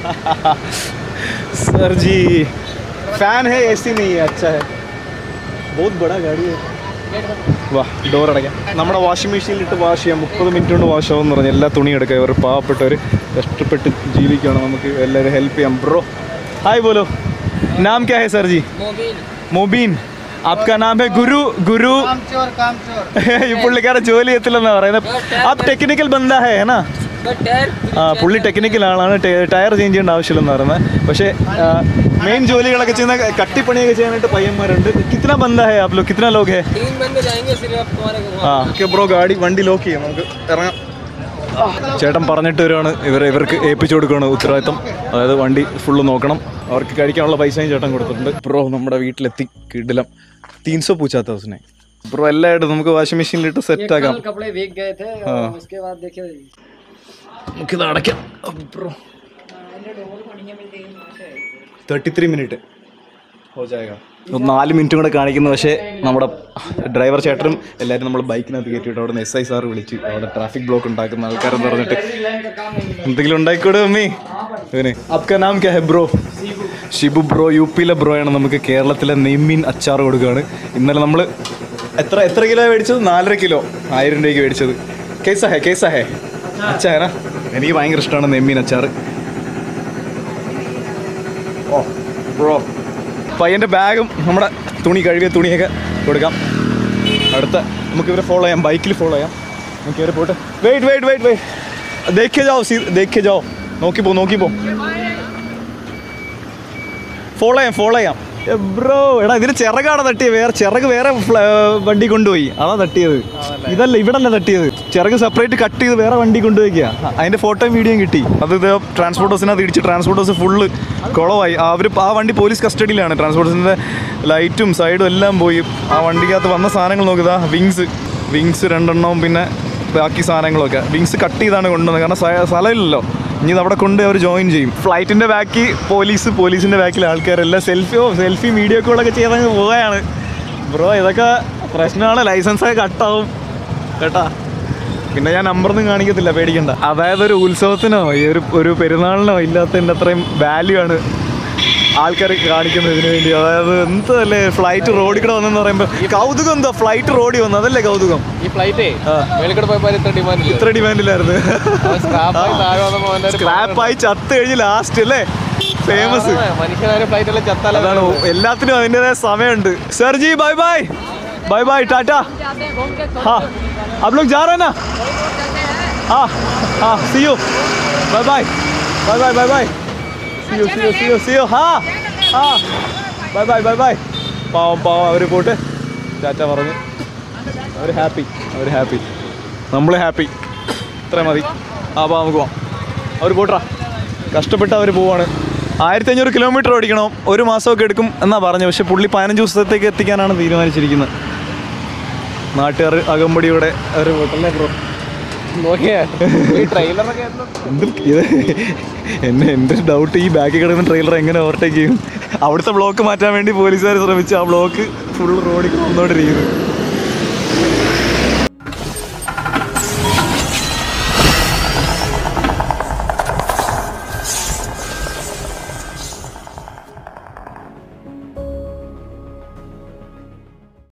सर जी फैन है एसी नहीं है अच्छा है बहुत बड़ा गाड़ी है വാ ഡോർ അടയ്ക്കാം നമ്മുടെ വാഷിംഗ് മെഷീനിലിട്ട് വാഷ് ചെയ്യാം മുപ്പത് മിനിറ്റ് കൊണ്ട് വാഷ് ആവും എന്ന് പറഞ്ഞ് എല്ലാ തുണി എടുക്കുക ഇവർ പാവപ്പെട്ടവർ കഷ്ടപ്പെട്ട് ജീവിക്കുകയാണ് നമുക്ക് എല്ലാവരും ഹെൽപ്പ് ചെയ്യാം ബ്രോ ഹായ് ബോലോ നാം ക്യാ ഹെ സർ ജി മൊബീൻ आपका नाम है गुरु गुरु ഈ പുള്ളിക്കാരൻ ജോലി ചെയ്യത്തില്ലെന്നാണ് പറയുന്നത് ആ ടെക്നിക്കൽ ബന്ധ ഹേ ना ആ പുള്ളി ടെക്നിക്കൽ ആളാണ് ടയ- ടയർ ചേഞ്ച് ചെയ്യേണ്ട ആവശ്യമില്ലെന്ന് പറയുന്നത് പക്ഷേ മെയിൻ ജോലികളൊക്കെ ചെയ്യുന്ന കട്ടിപ്പണിയൊക്കെ ചെയ്യാനായിട്ട് പയ്യന്മാരുണ്ട് കിത്തന ബന്ധ ഹേ ആപ് ലോഗ് കിത്തന ലോഗ് ഹേ तीन बंदे जाएंगे सिर्फ आप तुम्हारे को ആ ഓക്കെ ബ്രോ ഗാഡി വണ്ടി ലോക്ക് ചെയ്യാം നമുക്ക് ഇറങ്ങാം ചേട്ടൻ പറഞ്ഞിട്ട് വരുവാണ് ഇവർ ഇവർക്ക് ഏൽപ്പിച്ചു കൊടുക്കുകയാണ് ഉത്തരവാദിത്തം അതായത് വണ്ടി ഫുള്ള് നോക്കണം അവർക്ക് കഴിക്കാനുള്ള പൈസയും ചേട്ടൻ കൊടുത്തിട്ടുണ്ട് ബ്രോ നമ്മുടെ വീട്ടിലെത്തി കിടിലം തീൻസോ പൂച്ചാത്ത ദിവസനെ ബ്രോ എല്ലായിട്ടും നമുക്ക് വാഷിംഗ് മെഷീനിലിട്ട് സെറ്റ് ആക്കാം कपड़े भीग गए थे हाँ। और उसके बाद देखिए നമുക്കിത് അടയ്ക്കാം ബ്രോ തേർട്ടി ത്രീ മിനിറ്റ് നാല് മിനിറ്റും കൂടെ കാണിക്കുന്നു പക്ഷേ നമ്മുടെ ഡ്രൈവർ ചേട്ടനും എല്ലാവരും നമ്മൾ ബൈക്കിനകത്ത് കയറ്റിയിട്ട് അവിടെ നിന്ന് എസ് ഐ സാർ വിളിച്ചു അവിടെ ട്രാഫിക് ബ്ലോക്ക് ഉണ്ടാക്കുന്ന ആൾക്കാരെന്ന് പറഞ്ഞിട്ട് എന്തെങ്കിലും ഉണ്ടായിക്കൂടെ അമ്മേ ഇവന് അപ്ക നാം ക്യാ ഹെ ബ്രോ ഷിബു ബ്രോ യു പിയിലെ ബ്രോ ആണ് നമുക്ക് കേരളത്തിലെ നെയ്മീൻ അച്ചാർ കൊടുക്കുകയാണ് ഇന്നലെ നമ്മൾ എത്ര എത്ര കിലോ മേടിച്ചത് നാലര കിലോ ആയിരം രൂപയ്ക്ക് മേടിച്ചത് കേസാ ഹേ കേസാ ഹേ അച്ചാറാ എനിക്ക് ഭയങ്കര ഇഷ്ടമാണ് നെയ്മീൻ അച്ചാർ ഓ ബ്രോ പയ്യൻ്റെ ബാഗും നമ്മുടെ തുണി കഴുകിയ തുണിയൊക്കെ കൊടുക്കാം അടുത്ത നമുക്ക് ഇവരെ ഫോളോ ചെയ്യാം ബൈക്കിൽ ഫോളോ ചെയ്യാം നമുക്ക് ഇവരെ പോട്ടെ വെയിറ്റ് വെയിറ്റ് വെയിറ്റ് വെയിറ്റ് ദേഖ്യ ജാओ സീ ദേഖ്യ ജാओ നോക്കി പോ നോക്കി പോ ഫോളോ ചെയ്യാം ഫോളോ ചെയ്യാം ബ്രോ എടാ ഇതിന് ചിറകാണ് തട്ടിയത് വേറെ ചിറക് വേറെ ഫ്ല- വണ്ടി കൊണ്ടുപോയി അതാ തട്ടിയത് ഇതല്ല ഇവിടല്ല തട്ടിയത് ചിറക് സെപ്പറേറ്റ് കട്ട് ചെയ്ത് വേറെ വണ്ടി കൊണ്ടുപോയിക്കുക അതിന്റെ ഫോട്ടോയും വീഡിയോയും കിട്ടി അത് ഇത് ട്രാൻസ്പോർട്ടേഴ്സിനകത്ത് ഇടിച്ച് ട്രാൻസ്പോർട്ടേഴ്സ് ഫുള്ള് കുളമായി അവർ ആ വണ്ടി പോലീസ് കസ്റ്റഡിയിലാണ് ട്രാൻസ്പോർട്ടേഴ്സിന്റെ ലൈറ്റും സൈഡും എല്ലാം പോയി ആ വണ്ടിക്കകത്ത് വന്ന സാധനങ്ങൾ നോക്കുക വിങ്സ് വിങ്സ് രണ്ടെണ്ണവും പിന്നെ ബാക്കി സാധനങ്ങളൊക്കെ വിങ്സ് കട്ട് ചെയ്താണ് കൊണ്ടുവന്നത് കാരണം സ്ഥ- സ്ഥലമില്ലല്ലോ ഇനി ഇത് അവിടെ കൊണ്ട് അവർ ജോയിൻ ചെയ്യും ഫ്ലൈറ്റിന്റെ ബാക്കി പോലീസ് പോലീസിന്റെ ബാക്കിൽ ആൾക്കാരെല്ലാം സെൽഫിയോ സെൽഫി വീഡിയോ കോളൊക്കെ ചെയ്തങ്ങ് പോവുകയാണ് ബ്രോ ഇതൊക്കെ പ്രശ്നമാണ് ലൈസൻസൊക്കെ കട്ടാവും കേട്ടാ പിന്നെ ഞാൻ നമ്പറൊന്നും കാണിക്കത്തില്ല പേടിക്കണ്ട അതായത് ഒരു ഉത്സവത്തിനോ ഈ ഒരു ഒരു പെരുന്നാളിനോ ഇല്ലാത്തതിൻ്റെ അത്രയും വാല്യൂ ആണ് ആൾക്കാർ കാണിക്കുന്നത് ഇതിനു വേണ്ടി അതായത് എന്തല്ലേ ഫ്ലൈറ്റ് റോഡിൽ കൂടെ വന്നെന്ന് പറയുമ്പോൾ കൗതുകം എന്താ ഫ്ലൈറ്റ് റോഡിൽ വന്നു അതല്ലേ കൗതുകം ഈ ഫ്ലൈറ്റേ ആ. മേളിക്കട പോയപ്പോൾ ഇത്ര ഡിമാൻഡ് ഇത്ര ഡിമാൻഡിലായിരുന്നു സ്ക്രാപ്പായി താഴെ വന്നപ്പോൾ അവൻ്റെ ഒരു സ്ക്രാപ്പായി ചത്ത് കഴിഞ്ഞ് ലാസ്റ്റ് അല്ലേ ഫേമസ് മനുഷ്യനായ ഫ്ലൈറ്റ് എല്ലാം ചത്താല അതാണ് എല്ലാത്തിനും അതിൻ്റെതായ സമയമുണ്ട് sir ji bye bye bye bye ടാറ്റ हाँ आप लोग जा रहे हैं ना हाँ हाँ see you bye bye bye bye bye bye see you see you see you see you हाँ हाँ ബൈ ബൈ ബൈ ബൈ പാവം പാവം അവർ പോട്ട് ടാറ്റ പറഞ്ഞു അവർ ഹാപ്പി അവർ ഹാപ്പി നമ്മൾ ഹാപ്പി ഇത്ര മതി ആ പാ നമുക്ക് പോവാം അവർ പോട്ടാ കഷ്ടപ്പെട്ട് അവർ പോവാണ് ആയിരത്തി അഞ്ഞൂറ് കിലോമീറ്റർ ഓടിക്കണം ഒരു മാസമൊക്കെ എടുക്കും എന്നാ പറഞ്ഞു പക്ഷെ പുള്ളി പതിനഞ്ച് ദിവസത്തേക്ക് എത്തിക്കാനാണ് തീരുമാനിച്ചിരിക്കുന്നത് നാട്ടുകാർ അകമ്പടിയുടെ ഒരു ഹോട്ടലിനെ ബ്രോ നോക്കിയേ ഈ ട്രെയിലറൊക്കെ എന്ത് ഇത് എന്നെ എൻ്റെ ഡൗട്ട് ഈ ബാക്കിൽ കിടക്കുന്ന ട്രെയിലർ എങ്ങനെ ഓവർടേക്ക് ചെയ്യും അവിടുത്തെ ബ്ലോക്ക് മാറ്റാൻ വേണ്ടി പോലീസുകാർ ശ്രമിച്ചു ആ ബ്ലോക്ക് ഫുൾ റോഡിൽ വന്നുകൊണ്ടിരിക്കുന്നു